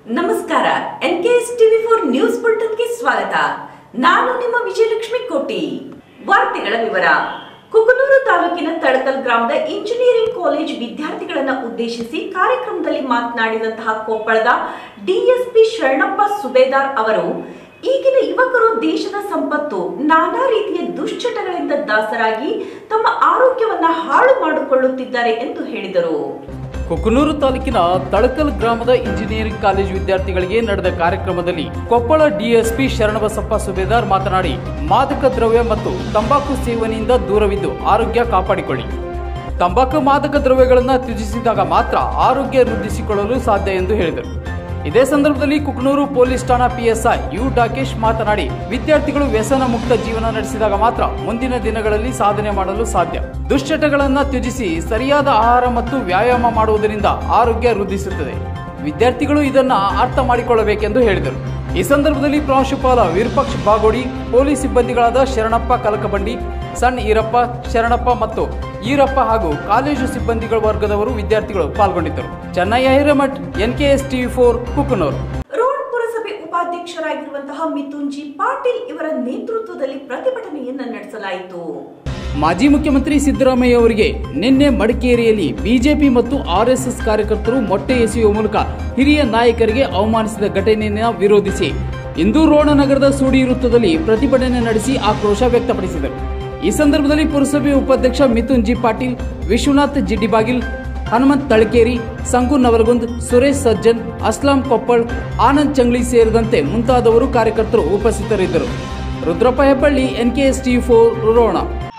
ನಮಸ್ಕಾರ N K S TV four news ಬುಲೆಟಿನ್ಗೆ ಸ್ವಾಗತ ನಾನು ನಿಮ್ಮ ವಿಜಯಲಕ್ಷ್ಮಿ ಕೋಟಿ ವಾರ್ತೆಗಳ ವಿವರ ಕುಕನೂರು ತಾಲೂಕಿನ ತಳಕಲ್ ಗ್ರಾಮದ ಇಂಜಿನಿಯರಿಂಗ್ ಕಾಲೇಜ್ ವಿದ್ಯಾರ್ಥಿಗಳನ್ನ ಉದ್ದೇಶಿಸಿ ಕಾರ್ಯಕ್ರಮದಲ್ಲಿ ಮಾತನಾಡಿದಂತಹ ಕೊಪ್ಪಳದ ಡಿಎಸ್ಪಿ ಶರಣಪ್ಪ ಸುಬೇದಾರ್ ಅವರು ಈಗಿನ ಯುವಕರು ದೇಶದ ಸಂಪತ್ತು ನಾನಾ ರೀತಿಯ ದುಶ್ಚಟಗಳಿಂದ ದಾಸರಾಗಿ ತಮ್ಮ ಆರೋಗ್ಯವನ್ನ ಹಾಳು ಮಾಡಿಕೊಳ್ಳುತ್ತಿದ್ದಾರೆ ಎಂದು ಹೇಳಿದರು ಕುಕನೂರು ತಾಲೂಕಿನ ತಳಕಲ್ ಗ್ರಾಮದ ಇಂಜಿನಿಯರಿಂಗ್ ಕಾಲೇಜು ವಿದ್ಯಾರ್ಥಿಗಳಿಗೆ ನಡೆದ ಕಾರ್ಯಕ್ರಮದಲ್ಲಿ ಕೊಪ್ಪಳ ಡಿಎಸ್ಪಿ ಶರಣಬಸಪ್ಪ ಸುಬೇದಾರ್ ಮಾತನಾಡಿ ಮಾದಕ ದ್ರವ್ಯ ಮತ್ತು ತಂಬಾಕು ಸೇವನೆಯಿಂದ ದೂರವಿದ್ದು ಆರೋಗ್ಯ ಕಾಪಾಡಿಕೊಳ್ಳಿ ತಂಬಾಕು ಮಾದಕ ದ್ರವ್ಯಗಳನ್ನು ತ್ಯಜಿಸಿದಾಗ ಮಾತ್ರ ಆರೋಗ್ಯ ವೃದ್ಧಿಸಿಕೊಳ್ಳಲು ಸಾಧ್ಯ ಎಂದು ಹೇಳಿದರು ಇದೇ ಸಂದರ್ಭದಲ್ಲಿ ಕುಕನೂರು ಪೊಲೀಸ್ ಠಾಣಾ ಪಿಎಸ್ಐ ಯು ಡಾಕೇಶ್ ಮಾತನಾಡಿ ವಿದ್ಯಾರ್ಥಿಗಳು ವ್ಯಸನ ಮುಕ್ತ ಜೀವನ ನಡೆಸಿದಾಗ ಮಾತ್ರ ಮುಂದಿನ ದಿನಗಳಲ್ಲಿ ಸಾಧನೆ ಮಾಡಲು ಸಾಧ್ಯ ದುಶ್ಚಟಗಳನ್ನ ತ್ಯಜಿಸಿ ಸರಿಯಾದ ಆಹಾರ ಮತ್ತು ವ್ಯಾಯಾಮ ಮಾಡುವುದರಿಂದ ಆರೋಗ್ಯ ವೃದ್ಧಿಸುತ್ತದೆ ವಿದ್ಯಾರ್ಥಿಗಳು ಇದನ್ನ ಅರ್ಥ ಮಾಡಿಕೊಳ್ಳಬೇಕೆಂದು ಹೇಳಿದರು ಈ ಸಂದರ್ಭದಲ್ಲಿ ಪ್ರಾಂಶುಪಾಲ ವಿರೂಪಾಕ್ಷ ಬಾಗೋಡಿ ಪೊಲೀಸ್ ಸಿಬ್ಬಂದಿಗಳಾದ ಶರಣಪ್ಪ ಕಲಕಬಂಡಿ ಸಣ್ಣ ಈರಪ್ಪ ಶರಣಪ್ಪ ಮತ್ತು ಈರಪ್ಪ ಹಾಗೂ ಕಾಲೇಜು ಸಿಬ್ಬಂದಿಗಳ ವರ್ಗದವರು ವಿದ್ಯಾರ್ಥಿಗಳು ಪಾಲ್ಗೊಂಡಿದ್ದರು Chennaiah Hiremath NKS TV four Kukanur road ಪುರಸಭೆ ಉಪಾಧ್ಯಕ್ಷರಾಗಿರುವಂತಹ ಮಿಥುನ್ ಜಿ ಪಾಟೀಲ್ ಇವರ ನೇತೃತ್ವದಲ್ಲಿ ಪ್ರತಿಭಟನೆಯನ್ನ ನಡೆಸಲಾಯಿತು ಮಾಜಿ ಮುಖ್ಯಮಂತ್ರಿ ಸಿದ್ದರಾಮಯ್ಯ ಅವರಿಗೆ ನಿನ್ನೆ ಮಡಿಕೇರಿಯಲ್ಲಿ ಬಿಜೆಪಿ ಮತ್ತು ಆರ್ಎಸ್ಎಸ್ ಕಾರ್ಯಕರ್ತರು ಮೊಟ್ಟೆ ಎಸೆಯುವ ಮೂಲಕ ಹಿರಿಯ ನಾಯಕರಿಗೆ ಅವಮಾನಿಸಿದ ಘಟನೆಯನ್ನು ವಿರೋಧಿಸಿ ಇಂದು ರೋಣ ನಗರದ ಸೂಡಿ ವೃತ್ತದಲ್ಲಿ ಪ್ರತಿಭಟನೆ ನಡೆಸಿ ಆಕ್ರೋಶ ವ್ಯಕ್ತಪಡಿಸಿದರು ಈ ಸಂದರ್ಭದಲ್ಲಿ ಪುರಸಭೆ ಉಪಾಧ್ಯಕ್ಷ ಮಿಥುನ್ ಜಿ ಪಾಟೀಲ್ ವಿಶ್ವನಾಥ್ ಜಿಡ್ಡಿಬಾಗಿಲ್ ಹನುಮಂತ್ ತಳಕೇರಿ ಸಂಗು ನವಲಗುಂದ್ ಸುರೇಶ್ ಸಜ್ಜನ್ ಅಸ್ಲಾಂ ಕೊಪ್ಪಳ್ ಆನಂದ್ ಚಂಗ್ಲಿ ಸೇರಿದಂತೆ ಮುಂತಾದವರು ಕಾರ್ಯಕರ್ತರು ಉಪಸ್ಥಿತರಿದ್ದರು Rudrappa Hebballi NKS T four Rona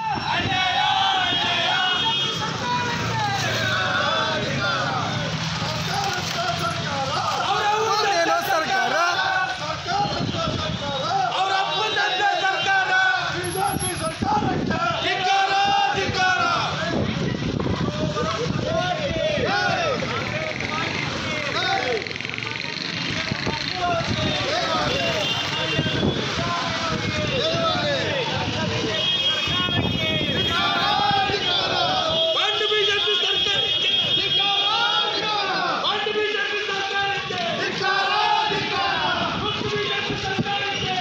ಅವರೇನೋ ಸರ್ಕಾರ ಅವರ ಅಪ್ಪನಂತೆ ಸರ್ಕಾರ ಧಿಕ್ಕಾರ ಧಿಕ್ಕಾರ ಬಂಡು ಬಿಜೆಪಿ ಸರ್ಕಾರಕ್ಕೆ ಬಂಡು ಬಿಜೆಪಿ ಸರ್ಕಾರಕ್ಕೆ ಬಂಡು ಬಿಜೆಪಿ ಸರ್ಕಾರಕ್ಕೆ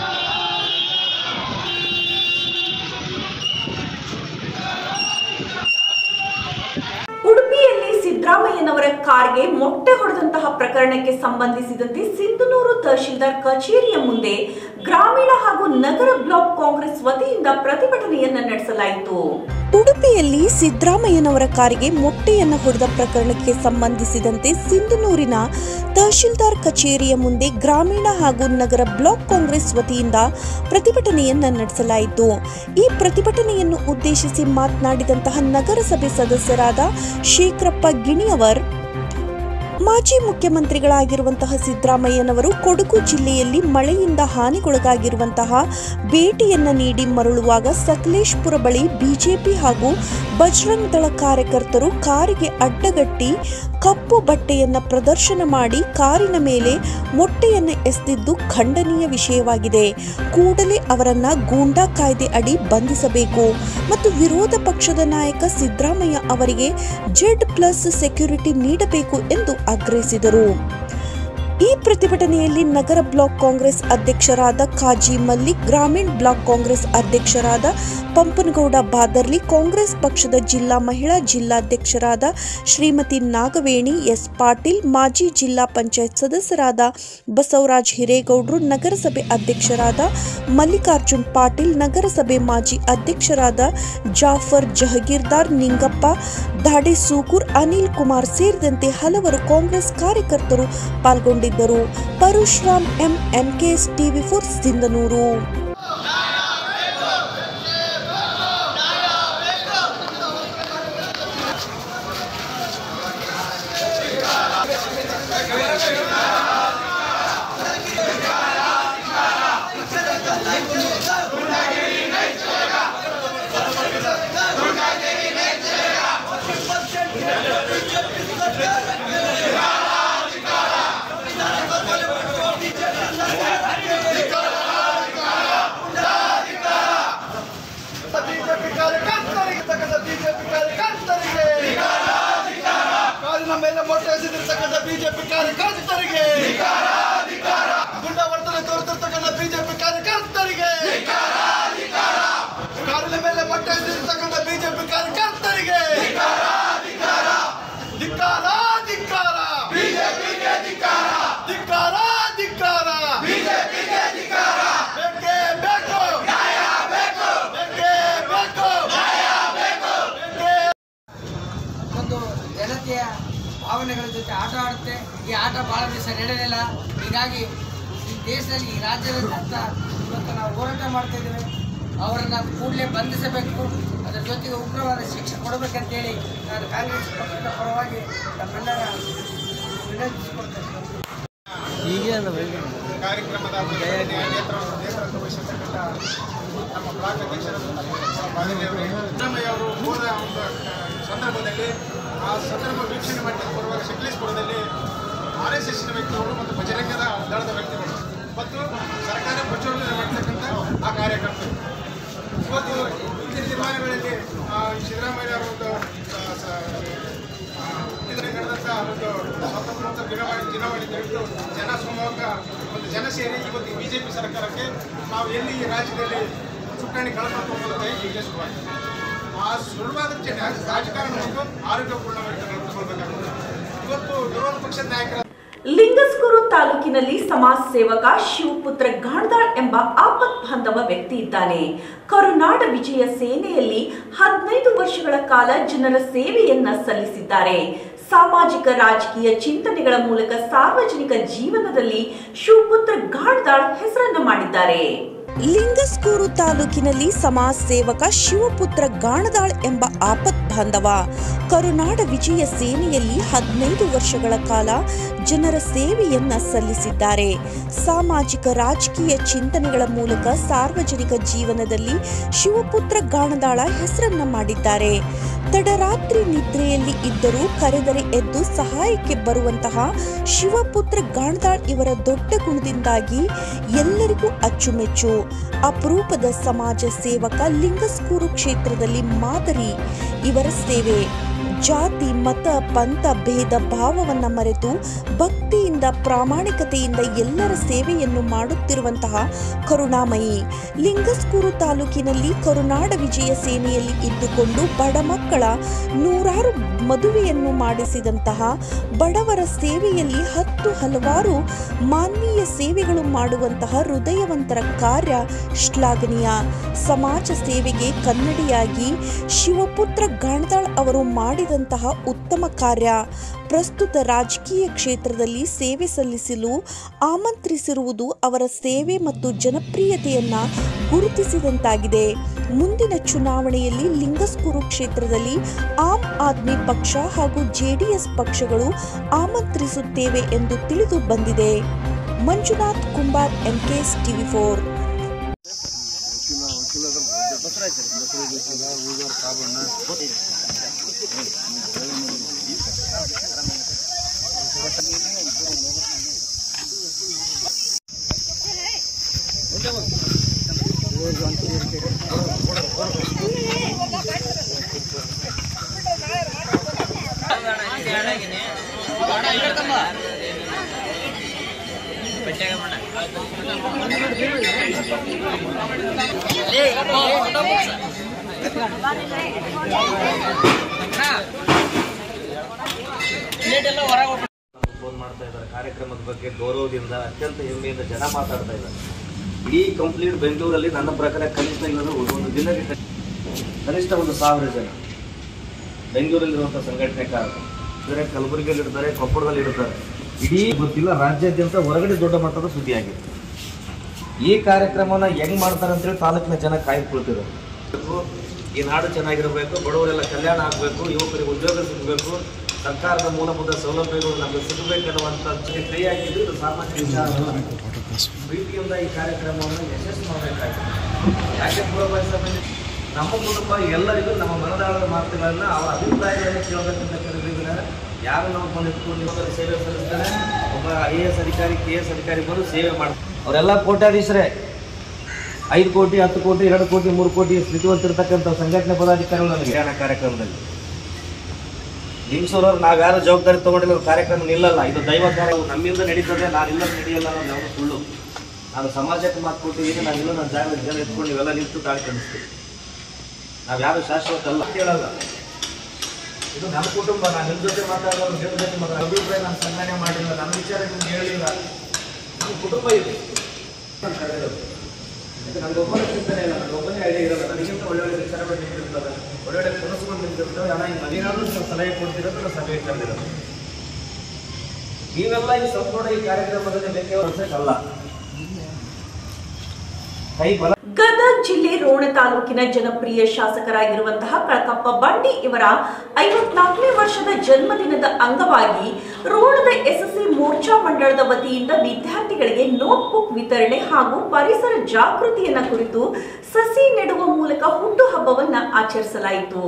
ಉಡುಪಿಯಲ್ಲಿ ಸಿದ್ದರಾಮಯ್ಯನವರ ಕಾರ್ಗೆ ಮೊಟ್ಟೆ ಹೊಡೆದಂತಹ ಪ್ರಕರಣಕ್ಕೆ ಸಂಬಂಧಿಸಿದಂತೆ ಸಿಂಧನೂರು ತಹಶೀಲ್ದಾರ್ ಕಚೇರಿಯ ಮುಂದೆ ಗ್ರಾಮೀಣ ಹಾಗೂ ನಗರ ಬ್ಲಾಕ್ ಕಾಂಗ್ರೆಸ್ ವತಿಯಿಂದ ಪ್ರತಿಭಟನೆಯನ್ನ ನಡೆಸಲಾಯಿತು ಉಡುಪಿಯಲ್ಲಿ ಸಿದ್ದರಾಮಯ್ಯನವರ ಕಾರಿಗೆ ಮೊಟ್ಟೆಯನ್ನು ಹೊಡೆದ ಪ್ರಕರಣಕ್ಕೆ ಸಂಬಂಧಿಸಿದಂತೆ ಸಿಂಧನೂರಿನ ತಹಶೀಲ್ದಾರ್ ಕಚೇರಿಯ ಮುಂದೆ ಗ್ರಾಮೀಣ ಹಾಗೂ ನಗರ ಬ್ಲಾಕ್ ಕಾಂಗ್ರೆಸ್ ವತಿಯಿಂದ ಪ್ರತಿಭಟನೆಯನ್ನ ನಡೆಸಲಾಯಿತು ಈ ಪ್ರತಿಭಟನೆಯನ್ನು ಉದ್ದೇಶಿಸಿ ಮಾತನಾಡಿದಂತಹ ನಗರಸಭೆ ಸದಸ್ಯರಾದ ಶೇಖರಪ್ಪ ಗಿಣಿಯವರ್ ಮಾಜಿ ಮುಖ್ಯಮಂತ್ರಿಗಳಾಗಿರುವಂತಹ ಸಿದ್ದರಾಮಯ್ಯನವರು ಕೊಡಗು ಜಿಲ್ಲೆಯಲ್ಲಿ ಮಳೆಯಿಂದ ಹಾನಿಗೊಳಗಾಗಿರುವಂತಹ ಭೇಟಿಯನ್ನ ನೀಡಿ ಮರಳುವಾಗ ಸಕಲೇಶ್ಪುರ ಬಳಿ ಬಿಜೆಪಿ ಹಾಗೂ ಬಜರಂಗ್ ದಳ ಕಾರ್ಯಕರ್ತರು ಕಾರಿಗೆ ಅಡ್ಡಗಟ್ಟಿ ಕಪ್ಪು ಬಟ್ಟೆಯನ್ನ ಪ್ರದರ್ಶನ ಮಾಡಿ ಕಾರಿನ ಮೇಲೆ ಮೊಟ್ಟೆಯನ್ನ ಎಸೆದಿದ್ದು ಖಂಡನೀಯ ವಿಷಯವಾಗಿದೆ ಕೂಡಲೇ ಅವರನ್ನ ಗೂಂಡಾ ಕಾಯ್ದೆ ಅಡಿ ಬಂಧಿಸಬೇಕು ಮತ್ತು ವಿರೋಧ ಪಕ್ಷದ ನಾಯಕ ಸಿದ್ದರಾಮಯ್ಯ ಅವರಿಗೆ ಜೆಡ್ ಪ್ಲಸ್ ಸೆಕ್ಯೂರಿಟಿ ನೀಡಬೇಕು ಎಂದು ಆಗ್ರಹಿಸಿದರು ಈ ಪ್ರತಿಭಟನೆಯಲ್ಲಿ ನಗರ ಬ್ಲಾಕ್ ಕಾಂಗ್ರೆಸ್ ಅಧ್ಯಕ್ಷರಾದ ಕಾಜಿ ಮಲ್ಲಿಕ್ ಗ್ರಾಮೀಣ ಬ್ಲಾಕ್ ಕಾಂಗ್ರೆಸ್ ಅಧ್ಯಕ್ಷರಾದ ಪಂಪನಗೌಡ ಬಾದರ್ಲಿ ಕಾಂಗ್ರೆಸ್ ಪಕ್ಷದ ಜಿಲ್ಲಾ ಮಹಿಳಾ ಜಿಲ್ಲಾಧ್ಯಕ್ಷರಾದ ಶ್ರೀಮತಿ ನಾಗವೇಣಿ ಎಸ್ ಪಾಟೀಲ್ ಮಾಜಿ ಜಿಲ್ಲಾ ಪಂಚಾಯತ್ ಸದಸ್ಯರಾದ ಬಸವರಾಜ್ ಹಿರೇಗೌಡರು ನಗರಸಭೆ ಅಧ್ಯಕ್ಷರಾದ ಮಲ್ಲಿಕಾರ್ಜುನ್ ಪಾಟೀಲ್ ನಗರಸಭೆ ಮಾಜಿ ಅಧ್ಯಕ್ಷರಾದ ಜಾಫರ್ ಜಹಗೀರ್ದಾರ್ ನಿಂಗಪ್ಪ ದಾಡೆ ಸೂಗೂರ್ ಅನಿಲ್ ಕುಮಾರ್ ಸೇರಿದಂತೆ ಹಲವರು ಕಾಂಗ್ರೆಸ್ ಕಾರ್ಯಕರ್ತರು ಪಾಲ್ಗೊಂಡಿದ್ದರು Parashuram M NKS TV four Sindhanur BJP ಕಾರ್ಯಕರ್ತರಿಗೆ ತಕ್ಕಂಥ ಬಿಜೆಪಿ ಕಾರ್ಯಕರ್ತರಿಗೆ ಕಾರಿನ ಮೇಲೆ ಮೊಟ್ಟೆ ಎಸೆದಿರ್ತಕ್ಕಂಥ ಬಿಜೆಪಿ ಕಾರ್ಯಕರ್ತರಿಗೆ ಕಾರ್ಯಕರ್ತರಿಗೆ ಧಿಕ್ಕಾರ ಧಿಕ್ಕಾರ ಧಿಕ್ಕಾರ ಧಿಕ್ಕಾರ ಬೇಕೇ ಬೇಕು ಬೇಕೇ ಬೇಕು ಬೇಕೇ ಒಂದು ಜನತೆಯ ಭಾವನೆಗಳ ಜೊತೆ ಆಟ ಆಡುತ್ತೆ ಈ ಆಟ ಭಾಳ ದಿವಸ ನಡೆಯಲಿಲ್ಲ ಹೀಗಾಗಿ ಈ ದೇಶದಲ್ಲಿ ಈ ರಾಜ್ಯದ ಜನತ ಇವತ್ತು ನಾವು ಹೋರಾಟ ಮಾಡ್ತಾ ಇದ್ದೇವೆ ಅವರನ್ನು ಕೂಡಲೇ ಬಂಧಿಸಬೇಕು ಅದರ ಜೊತೆಗೆ ಉಗ್ರವಾದ ಶಿಕ್ಷೆ ಕೊಡಬೇಕಂತೇಳಿ ನಾನು ಕಾಂಗ್ರೆಸ್ ಪಕ್ಷದ ಪರವಾಗಿ ತಮ್ಮೆಲ್ಲರ ವಿನಂತಿಸಿಕೊಳ್ತೇನೆ ಕಾರ್ಯಕ್ರಮದ ನೇತೃತ್ವ ನೇತೃತ್ವ ವಹಿಸಿರ್ತಕ್ಕಂಥ ನಮ್ಮ ಬ್ಲಾಕ್ ಅಧ್ಯಕ್ಷರಾದ ಸಿದ್ದರಾಮಯ್ಯ ಅವರು ಹೋದ ಒಂದು ಸಂದರ್ಭದಲ್ಲಿ ಆ ಸಂದರ್ಭ ವೀಕ್ಷಣೆ ಮಾಡಿದ ಬರುವಾಗ ಸಕಲೇಶ್ಪುರದಲ್ಲಿ ಆರ್ ಎಸ್ ಎಸ್ನ ವ್ಯಕ್ತಿಗಳು ಮತ್ತು ಬಜರಂಗದ ದಳದ ವ್ಯಕ್ತಿಗಳು ಮತ್ತು ಸರ್ಕಾರ ಪ್ರಚೋದನೆ ಮಾಡ್ತಕ್ಕಂಥ ಆ ಕಾರ್ಯಕರ್ತರು ಇವತ್ತು ಇತ್ತೀಚಿನ ದಿನಮಾನಗಳಲ್ಲಿ ಆ, ಸಿದ್ದರಾಮಯ್ಯ ಅವರ ಒಂದು ಸ- ಸ- ಇದರಲ್ಲಿ ನಡೆದಂಥ ಒಂದು ಸ್ವಾತಂತ್ರ್ಯೋತ್ಸವ ದಿನವಾಣಿ ದಿನವಾಣಿ ತೆಗೆದು ಜನ ಸಮೂಹಕ ಒಂದು ಜನ ಸೇರಿ ಇವತ್ತು ಬಿ ಜೆ ಪಿ ಸರ್ಕಾರಕ್ಕೆ ನಾವು ಎಲ್ಲಿ ಈ ರಾಜ್ಯದಲ್ಲಿ ಚುಕ್ಕಾಣಿ ಕಳ್ಕೊಂಡು ಹೋಗೋದಕ್ಕೆ ಈಗ ಶುರುವಾಗಿದೆ ಆ ಶುರುವಾದ ಜನ ರಾಜಕಾರಣ ಮತ್ತು ಆರೋಗ್ಯಪೂರ್ಣವಾಗಿ ನಡೆದುಕೊಳ್ಬೇಕಾಗುತ್ತೆ ಇವತ್ತು ವಿರೋಧ ಪಕ್ಷದ ನಾಯಕರ ಲಿಂಗಸ್ಗೂರು ತಾಲೂಕಿನಲ್ಲಿ ಸಮಾಜ ಸೇವಕ ಶಿವಪುತ್ರ ಗಾಣ್ದಾಳ್ ಎಂಬ ಆಪತ್ ಬಾಂಧವ ವ್ಯಕ್ತಿ ಇದ್ದಾನೆ ಕರುನಾಡ ವಿಜಯ ಸೇನೆಯಲ್ಲಿ ಹದಿನೈದು ವರ್ಷಗಳ ಕಾಲ ಜನರ ಸೇವೆಯನ್ನ ಸಲ್ಲಿಸಿದ್ದಾರೆ ಸಾಮಾಜಿಕ ರಾಜಕೀಯ ಚಿಂತನೆಗಳ ಮೂಲಕ ಸಾರ್ವಜನಿಕ ಜೀವನದಲ್ಲಿ ಶಿವಪುತ್ರ ಗಾಣ್ದಾಳ್ ಹೆಸರನ್ನ ಮಾಡಿದ್ದಾರೆ ಲಿಂಗಸ್ಕೂರು ತಾಲೂಕಿನಲ್ಲಿ ಸಮಾಜ ಸೇವಕ ಶಿವಪುತ್ರ ಗಾಣದಾಳ್ ಎಂಬ ಆಪತ್ ಬಾಂಧವ ಕರುನಾಡ ವಿಜಯ ಸೇನೆಯಲ್ಲಿ ಹದಿನೈದು ವರ್ಷಗಳ ಕಾಲ ಜನರ ಸೇವೆಯನ್ನ ಸಲ್ಲಿಸಿದ್ದಾರೆ ಸಾಮಾಜಿಕ ರಾಜಕೀಯ ಚಿಂತನೆಗಳ ಮೂಲಕ ಸಾರ್ವಜನಿಕ ಜೀವನದಲ್ಲಿ ಶಿವಪುತ್ರ ಗಾಣದಾಳ ಹೆಸರನ್ನ ಮಾಡಿದ್ದಾರೆ ತಡರಾತ್ರಿ ನಿದ್ರೆಯಲ್ಲಿ ಇದ್ದರೂ ಕರೆದರೆ ಎದ್ದು ಸಹಾಯಕ್ಕೆ ಬರುವಂತಹ ಶಿವಪುತ್ರ ಗಾಣದಾಳ್ ಇವರ ದೊಡ್ಡ ಗುಣದಿಂದಾಗಿ ಎಲ್ಲರಿಗೂ ಅಚ್ಚುಮೆಚ್ಚು ಅಪರೂಪದ ಸಮಾಜ ಸೇವಕ ಲಿಂಗಸ್ಕೂರು ಕ್ಷೇತ್ರದಲ್ಲಿ ಮಾದರಿ ಇವರ ಸೇವೆ ಜಾತಿ ಮತ ಪಂಥ ಭೇದ ಭಾವವನ್ನ ಮರೆತು ಭಕ್ತಿಯಿಂದ ಪ್ರಾಮಾಣಿಕತೆಯಿಂದ ಎಲ್ಲರ ಸೇವೆಯನ್ನು ಮಾಡುತ್ತಿರುವಂತಹ ಕರುಣಾಮಯಿ ಲಿಂಗಸ್ಕೂರು ತಾಲೂಕಿನಲ್ಲಿ ಕರುನಾಡ ವಿಜಯ ಸೇನೆಯಲ್ಲಿ ಇದ್ದುಕೊಂಡು ಬಡ ಮಕ್ಕಳ ನೂರಾರು ಮದುವೆಯನ್ನು ಮಾಡಿಸಿದಂತಹ ಬಡವರ ಸೇವೆಯಲ್ಲಿ ಹತ್ತು ಹಲವಾರು ಮಾನವೀಯ ಸೇವೆಗಳು ಮಾಡುವಂತಹ ಹೃದಯವಂತರ ಕಾರ್ಯ ಶ್ಲಾಘನೀಯ ಸಮಾಜ ಸೇವೆಗೆ ಕನ್ನಡಿಯಾಗಿ ಶಿವಪುತ್ರ ಗಾಣದಾಳ್ ಅವರು ಮಾಡಿದಂತಹ ಉತ್ತಮ ಕಾರ್ಯ ಪ್ರಸ್ತುತ ರಾಜಕೀಯ ಕ್ಷೇತ್ರದಲ್ಲಿ ಸೇವೆ ಸಲ್ಲಿಸಲು ಆಮಂತ್ರಿಸಿರುವುದು ಅವರ ಸೇವೆ ಮತ್ತು ಜನಪ್ರಿಯತೆಯನ್ನ ಗುರುತಿಸಿದಂತಾಗಿದೆ ಮುಂದಿನ ಚುನಾವಣೆಯಲ್ಲಿ ಲಿಂಗಸ್ಕೂರು ಕ್ಷೇತ್ರದಲ್ಲಿ ಆಮ್ ಆದ್ಮಿ ಪಕ್ಷ ಹಾಗೂ ಜೆಡಿಎಸ್ ಪಕ್ಷಗಳು ಆಮಂತ್ರಿಸುತ್ತೇವೆ ಎಂದು ತಿಳಿದು ಬಂದಿದೆ Manjunath Kumbar MKS TV four phone ಮಾಡ್ತಾ ಇದ್ದಾರೆ ಕಾರ್ಯಕ್ರಮದ ಬಗ್ಗೆ ಗೌರವದಿಂದ ಅತ್ಯಂತ ಹೆಮ್ಮೆಯಿಂದ ಜನ ಮಾತಾಡ್ತಾ ಇದ್ದಾರೆ ಇಡೀ ಕಂಪ್ಲೀಟ್ ಬೆಂಗಳೂರಲ್ಲಿ ನನ್ನ ಪ್ರಕಾರ ಕನಿಷ್ಠ ಇಲ್ಲದ ಒಂದು ದಿನಕ್ಕೆ ಕನಿಷ್ಠ ಒಂದು ಸಾವಿರ ಜನ ಬೆಂಗಳೂರಲ್ಲಿರುವಂಥ ಸಂಘಟನೆಕಾರರು ಇದ್ದಾರೆ ಕಲಬುರಗಿಯಲ್ಲಿ ಇರ್ತಾರೆ ಕೊಪ್ಪಳದಲ್ಲಿ ಇರ್ತಾರೆ ಇಡೀ ಗೊತ್ತಿಲ್ಲ ರಾಜ್ಯಾದ್ಯಂತ ಹೊರಗಡೆ ದೊಡ್ಡ ಮಟ್ಟದ ಸುದ್ದಿಯಾಗಿದೆ ಈ ಕಾರ್ಯಕ್ರಮನ ಹೆಂಗ್ ಮಾಡ್ತಾರೆ ಅಂತೇಳಿ ತಾಲೂಕಿನ ಜನ ಕಾಯ್ದುಕೊಳ್ತಿದ್ದಾರೆ ಈ ನಾಡು ಚೆನ್ನಾಗಿರಬೇಕು ಬಡವರೆಲ್ಲ ಕಲ್ಯಾಣ ಆಗಬೇಕು ಯುವಕರಿಗೆ ಉದ್ಯೋಗ ಸಿಗಬೇಕು ಸರ್ಕಾರದ ಮೂಲಭೂತ ಸೌಲಭ್ಯಗಳು ನಮಗೆ ಸಿಗಬೇಕನ್ನುವಂಥ ಕೈ ಹಾಕಿದ್ದು ಇದು ಸಾಮಾನ್ಯ ವಿಚಾರ ಅಲ್ಲ. ಪ್ರೀತಿಯಿಂದ ಈ ಕಾರ್ಯಕ್ರಮವನ್ನು ಯಶಸ್ಸು ಮಾಡಬೇಕಾಗಿದೆ ಯಾಕೆ ಪೂರ್ವಭಾವಿ ಸಭೆಯಲ್ಲಿ ನಮ್ಮ ಮೂಲಕ ಎಲ್ಲರಿಗೂ ನಮ್ಮ ಮನದಾಳದ ಮಾತುಗಳನ್ನ ಅವರ ಅಭಿಪ್ರಾಯಗಳನ್ನು ಕೇಳಬೇಕಂತ ಕರೆದಿದ್ದಾರೆ ಯಾರು ನಾವು ಬಂದು ಇಟ್ಕೊಂಡು ಇವಾಗ ಸೇವೆ ಸಲ್ಲಿಸ್ತಾರೆ ಒಬ್ಬ ಐ ಎ ಎಸ್ ಅಧಿಕಾರಿ ಕೆ ಎಸ್ ಅಧಿಕಾರಿ ಬಂದು ಸೇವೆ ಮಾಡ್ತಾರೆ ಅವರೆಲ್ಲ ಕೋಟ್ಯಾಧೀಶರೇ ಐದು ಕೋಟಿ ಹತ್ತು ಕೋಟಿ ಎರಡು ಕೋಟಿ ಮೂರು ಕೋಟಿ ಸ್ಥಿತಿವಂತಿರ್ತಕ್ಕಂಥ ಸಂಘಟನೆ ಪದಾಧಿಕಾರಿಗಳು ನನಗೆ ಜ್ಞಾನ ಕಾರ್ಯಕ್ರಮದಲ್ಲಿ ಹಿಂಸೋರವ್ರು ನಾವ್ಯಾರು ಜವಾಬ್ದಾರಿ ತಗೊಂಡಿಲ್ಲ ಕಾರ್ಯಕ್ರಮ ನಿಲ್ಲಲ್ಲ ಇದು ದೈವ ಕಾರ್ಯ ನಮ್ಮಿಂದ ನಡೀತದೆ ನಾನಿಲ್ಲ ನಡೆಯಲ್ಲ ಅನ್ನೋದು ಯಾವುದು ಸುಳ್ಳು ನಾನು ಸಮಾಜಕ್ಕೆ ಮಾತು ಕೊಟ್ಟಿದ್ದೀನಿ ನಾನಿಲ್ಲ ನನ್ನ ಜಾಗ ಜನ ಎತ್ಕೊಂಡು ಇವೆಲ್ಲ ನಿಂತು ತಾಳಿ ಕಾಣಿಸ್ತೀವಿ ನಾವ್ಯಾರು ಶಾಶ್ವತ ಅಲ್ಲ ಕೇಳಲ್ಲ ಇದು ನನ್ನ ಕುಟುಂಬ ನಾನು ನಿಮ್ಮ ಜೊತೆ ಮಾತಾಡೋದು ನಿಮ್ಮ ಜೊತೆ ಮಾತಾಡೋದು ಅಭಿಪ್ರಾಯ ನಾನು ಸಂಘಟನೆ ಮಾಡಿಲ್ಲ ನನ್ನ ವಿಚಾರ ನಿಮ್ಗೆ ಹೇಳಿಲ್ಲ ನನ್ನ ಕುಟುಂಬ ಇದೆ ನಾನು ಕರೆಯೋದು ಯಾಕೆ ನನಗೊಬ್ಬನ ಚಿಂತನೆ ಇಲ್ಲ ನನಗೊಬ್ಬನೇ ಐಡಿಯಾ ಇರಲ್ಲ ನನಗಿಂತ ಒಳ್ಳೊಳ್ಳೆ ವಿಚಾರಗಳು ನಿಂತಿರ್ತವೆ ಒಳ್ಳೊಳ್ಳೆ ಕನಸುಗಳು ನಿಂತಿರ್ತವೆ ಹಣ ಈಗ ಮನೆಗಾದ್ರೂ ಸ್ವಲ್ಪ ಸಲಹೆ ಕೊಡ್ತಿರೋದು ನಾನು ಸಭೆ ಕರೆದಿರೋದು ನೀವೆಲ್ಲ ಈ ಸಂಪೂರ್ಣ ಈ ಕಾರ್ಯಕ್ರಮದಲ್ಲಿ ಬೇಕೇ ವರ್ಷಕ್ಕಲ್ಲ ಕೈ ಬಲ ಗದಗ ಜಿಲ್ಲೆ ರೋಣ ತಾಲೂಕಿನ ಜನಪ್ರಿಯ ಶಾಸಕರಾಗಿರುವಂತಹ ಕಳಕಪ್ಪ ಬಂಡಿ ಇವರ ಐವತ್ನಾಲ್ಕನೇ ವರ್ಷದ ಜನ್ಮದಿನದ ಅಂಗವಾಗಿ ರೋಣದ ಎಸ್ಎಸ್ಸಿ ಮೋರ್ಚಾ ಮಂಡಳದ ವತಿಯಿಂದ ವಿದ್ಯಾರ್ಥಿಗಳಿಗೆ ನೋಟ್ಬುಕ್ ವಿತರಣೆ ಹಾಗೂ ಪರಿಸರ ಜಾಗೃತಿಯನ್ನ ಕುರಿತು ಸಸಿ ನೆಡುವ ಮೂಲಕ ಹುಟ್ಟುಹಬ್ಬವನ್ನ ಆಚರಿಸಲಾಯಿತು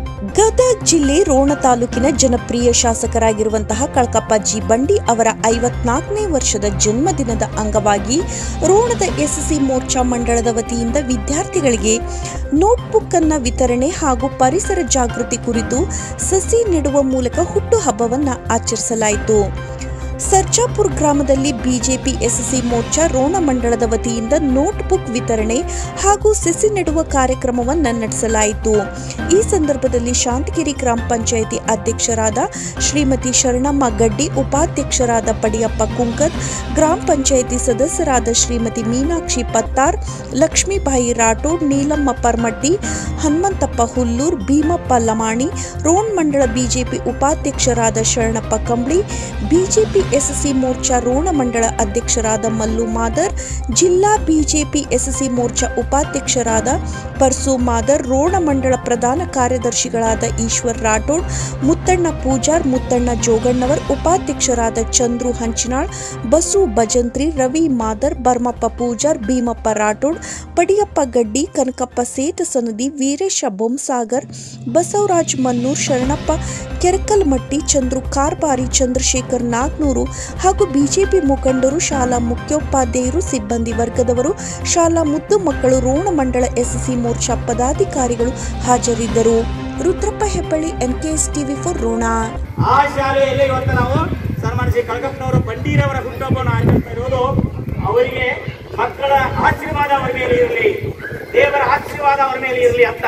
ಗದಗ್ ಜಿಲ್ಲೆ ರೋಣ ತಾಲೂಕಿನ ಜನಪ್ರಿಯ ಶಾಸಕರಾಗಿರುವಂತಹ ಕಳಕಪ್ಪ ಜಿ ಬಂಡಿ ಅವರ ಐವತ್ನಾಲ್ಕನೇ ವರ್ಷದ ಜನ್ಮದಿನದ ಅಂಗವಾಗಿ ರೋಣದ ಎಸ್ಎಸ್ಸಿ ಮೋರ್ಚಾ ಮಂಡಳದ ವತಿಯಿಂದ ವಿದ್ಯಾರ್ಥಿಗಳಿಗೆ ನೋಟ್ಬುಕ್ ಅನ್ನ ವಿತರಣೆ ಹಾಗೂ ಪರಿಸರ ಜಾಗೃತಿ ಕುರಿತು ಸಸಿ ನೆಡುವ ಮೂಲಕ ಹುಟ್ಟುಹಬ್ಬವನ್ನ ಆಚರಿಸಲಾಯಿತು ಸರ್ಜಾಪುರ್ ಗ್ರಾಮದಲ್ಲಿ ಬಿಜೆಪಿ ಎಸ್ಎಸ್ಸಿ ಮೋರ್ಚಾ ರೋಣ ಮಂಡಳದ ವತಿಯಿಂದ ನೋಟ್ಬುಕ್ ವಿತರಣೆ ಹಾಗೂ ಸಸಿ ನೆಡುವ ಕಾರ್ಯಕ್ರಮವನ್ನು ನಡೆಸಲಾಯಿತು ಈ ಸಂದರ್ಭದಲ್ಲಿ ಶಾಂತಗಿರಿ ಗ್ರಾಮ ಪಂಚಾಯಿತಿ ಅಧ್ಯಕ್ಷರಾದ ಶ್ರೀಮತಿ ಶರಣಮ್ಮ ಗಡ್ಡಿ ಉಪಾಧ್ಯಕ್ಷರಾದ ಪಡಿಯಪ್ಪ ಕುಂಕದ್ ಗ್ರಾಮ ಪಂಚಾಯಿತಿ ಸದಸ್ಯರಾದ ಶ್ರೀಮತಿ ಮೀನಾಕ್ಷಿ ಪತ್ತಾರ್ ಲಕ್ಷ್ಮೀಬಾಯಿ ರಾಠೋಡ್ ನೀಲಮ್ಮ ಪರ್ಮಟ್ಟಿ ಹನುಮಂತಪ್ಪ ಹುಲ್ಲೂರ್ ಭೀಮಪ್ಪ ಲಮಾಣಿ ರೋಣ ಮಂಡಳ ಬಿಜೆಪಿ ಉಪಾಧ್ಯಕ್ಷರಾದ ಶರಣಪ್ಪ ಕಂಬಳಿ ಬಿಜೆಪಿ ಎಸ್ಎಸ್ಸಿ ಮೋರ್ಚಾ ರೋಣ ಮಂಡಳ ಅಧ್ಯಕ್ಷರಾದ ಮಲ್ಲು ಮಾದರ್ ಜಿಲ್ಲಾ ಬಿಜೆಪಿ ಎಸ್ಎಸ್ಸಿ ಮೋರ್ಚಾ ಉಪಾಧ್ಯಕ್ಷರಾದ ಪರ್ಸು ಮಾದರ್ ರೋಣ ಮಂಡಳ ಪ್ರಧಾನ ಕಾರ್ಯದರ್ಶಿಗಳಾದ ಈಶ್ವರ್ ರಾಠೋಡ್ ಮುತ್ತಣ್ಣ ಪೂಜಾರ್ ಮುತ್ತಣ್ಣ ಜೋಗಣ್ಣವರ್ ಉಪಾಧ್ಯಕ್ಷರಾದ ಚಂದ್ರು ಹಂಚಿನಾಳ್ ಬಸು ಭಜಂತ್ರಿ ರವಿ ಮಾದರ್ ಬರ್ಮಪ್ಪ ಪೂಜಾರ್ ಭೀಮಪ್ಪ ರಾಠೋಡ್ ಪಡಿಯಪ್ಪ ಗಡ್ಡಿ ಕನಕಪ್ಪ ಸೇತ ಸನದಿ ವೀರೇಶ ಬೊಮ್ಸಾಗರ್ ಬಸವರಾಜ್ ಮನ್ನೂರ್ ಶರಣಪ್ಪ ಕೆರಕಲ್ಮಟ್ಟಿ ಚಂದ್ರು ಕಾರ್ಬಾರಿ ಚಂದ್ರಶೇಖರ್ ನಾಗ್ನೂರು ಹಾಗೂ ಬಿಜೆಪಿ ಮುಖಂಡರು ಶಾಲಾ ಮುಖ್ಯೋಪಾಧ್ಯಾಯರು ಸಿಬ್ಬಂದಿ ವರ್ಗದವರು ಶಾಲಾ ಮುದ್ದು ಮಕ್ಕಳು ರೋಣ ಮಂಡಳ ಎಸ್ಎಸ್ಸಿ ಮೋರ್ಚಾ ಪದಾಧಿಕಾರಿಗಳು ಹಾಜರಿದ್ದರು Rudrappa Hebballi NKS TV four Rona ಆ ಶಾಲೆಯಲ್ಲಿ ಇವತ್ತು ನಾವು ಸನ್ಮಾನ ಶ್ರೀ ಕಳಕಪ್ಪನವರು ಬಂಡೀರವರ ಹುಟ್ಟುಹಬ್ಬವನ್ನು ಆಚರಿಸ್ತಾ ಇರೋದು ಅವರಿಗೆ ಮಕ್ಕಳ ಆಶೀರ್ವಾದ ಅವರ ಮೇಲೆ ಇರಲಿ ದೇವರ ಆಶೀರ್ವಾದ ಅವರ ಮೇಲೆ ಇರಲಿ ಅಂತ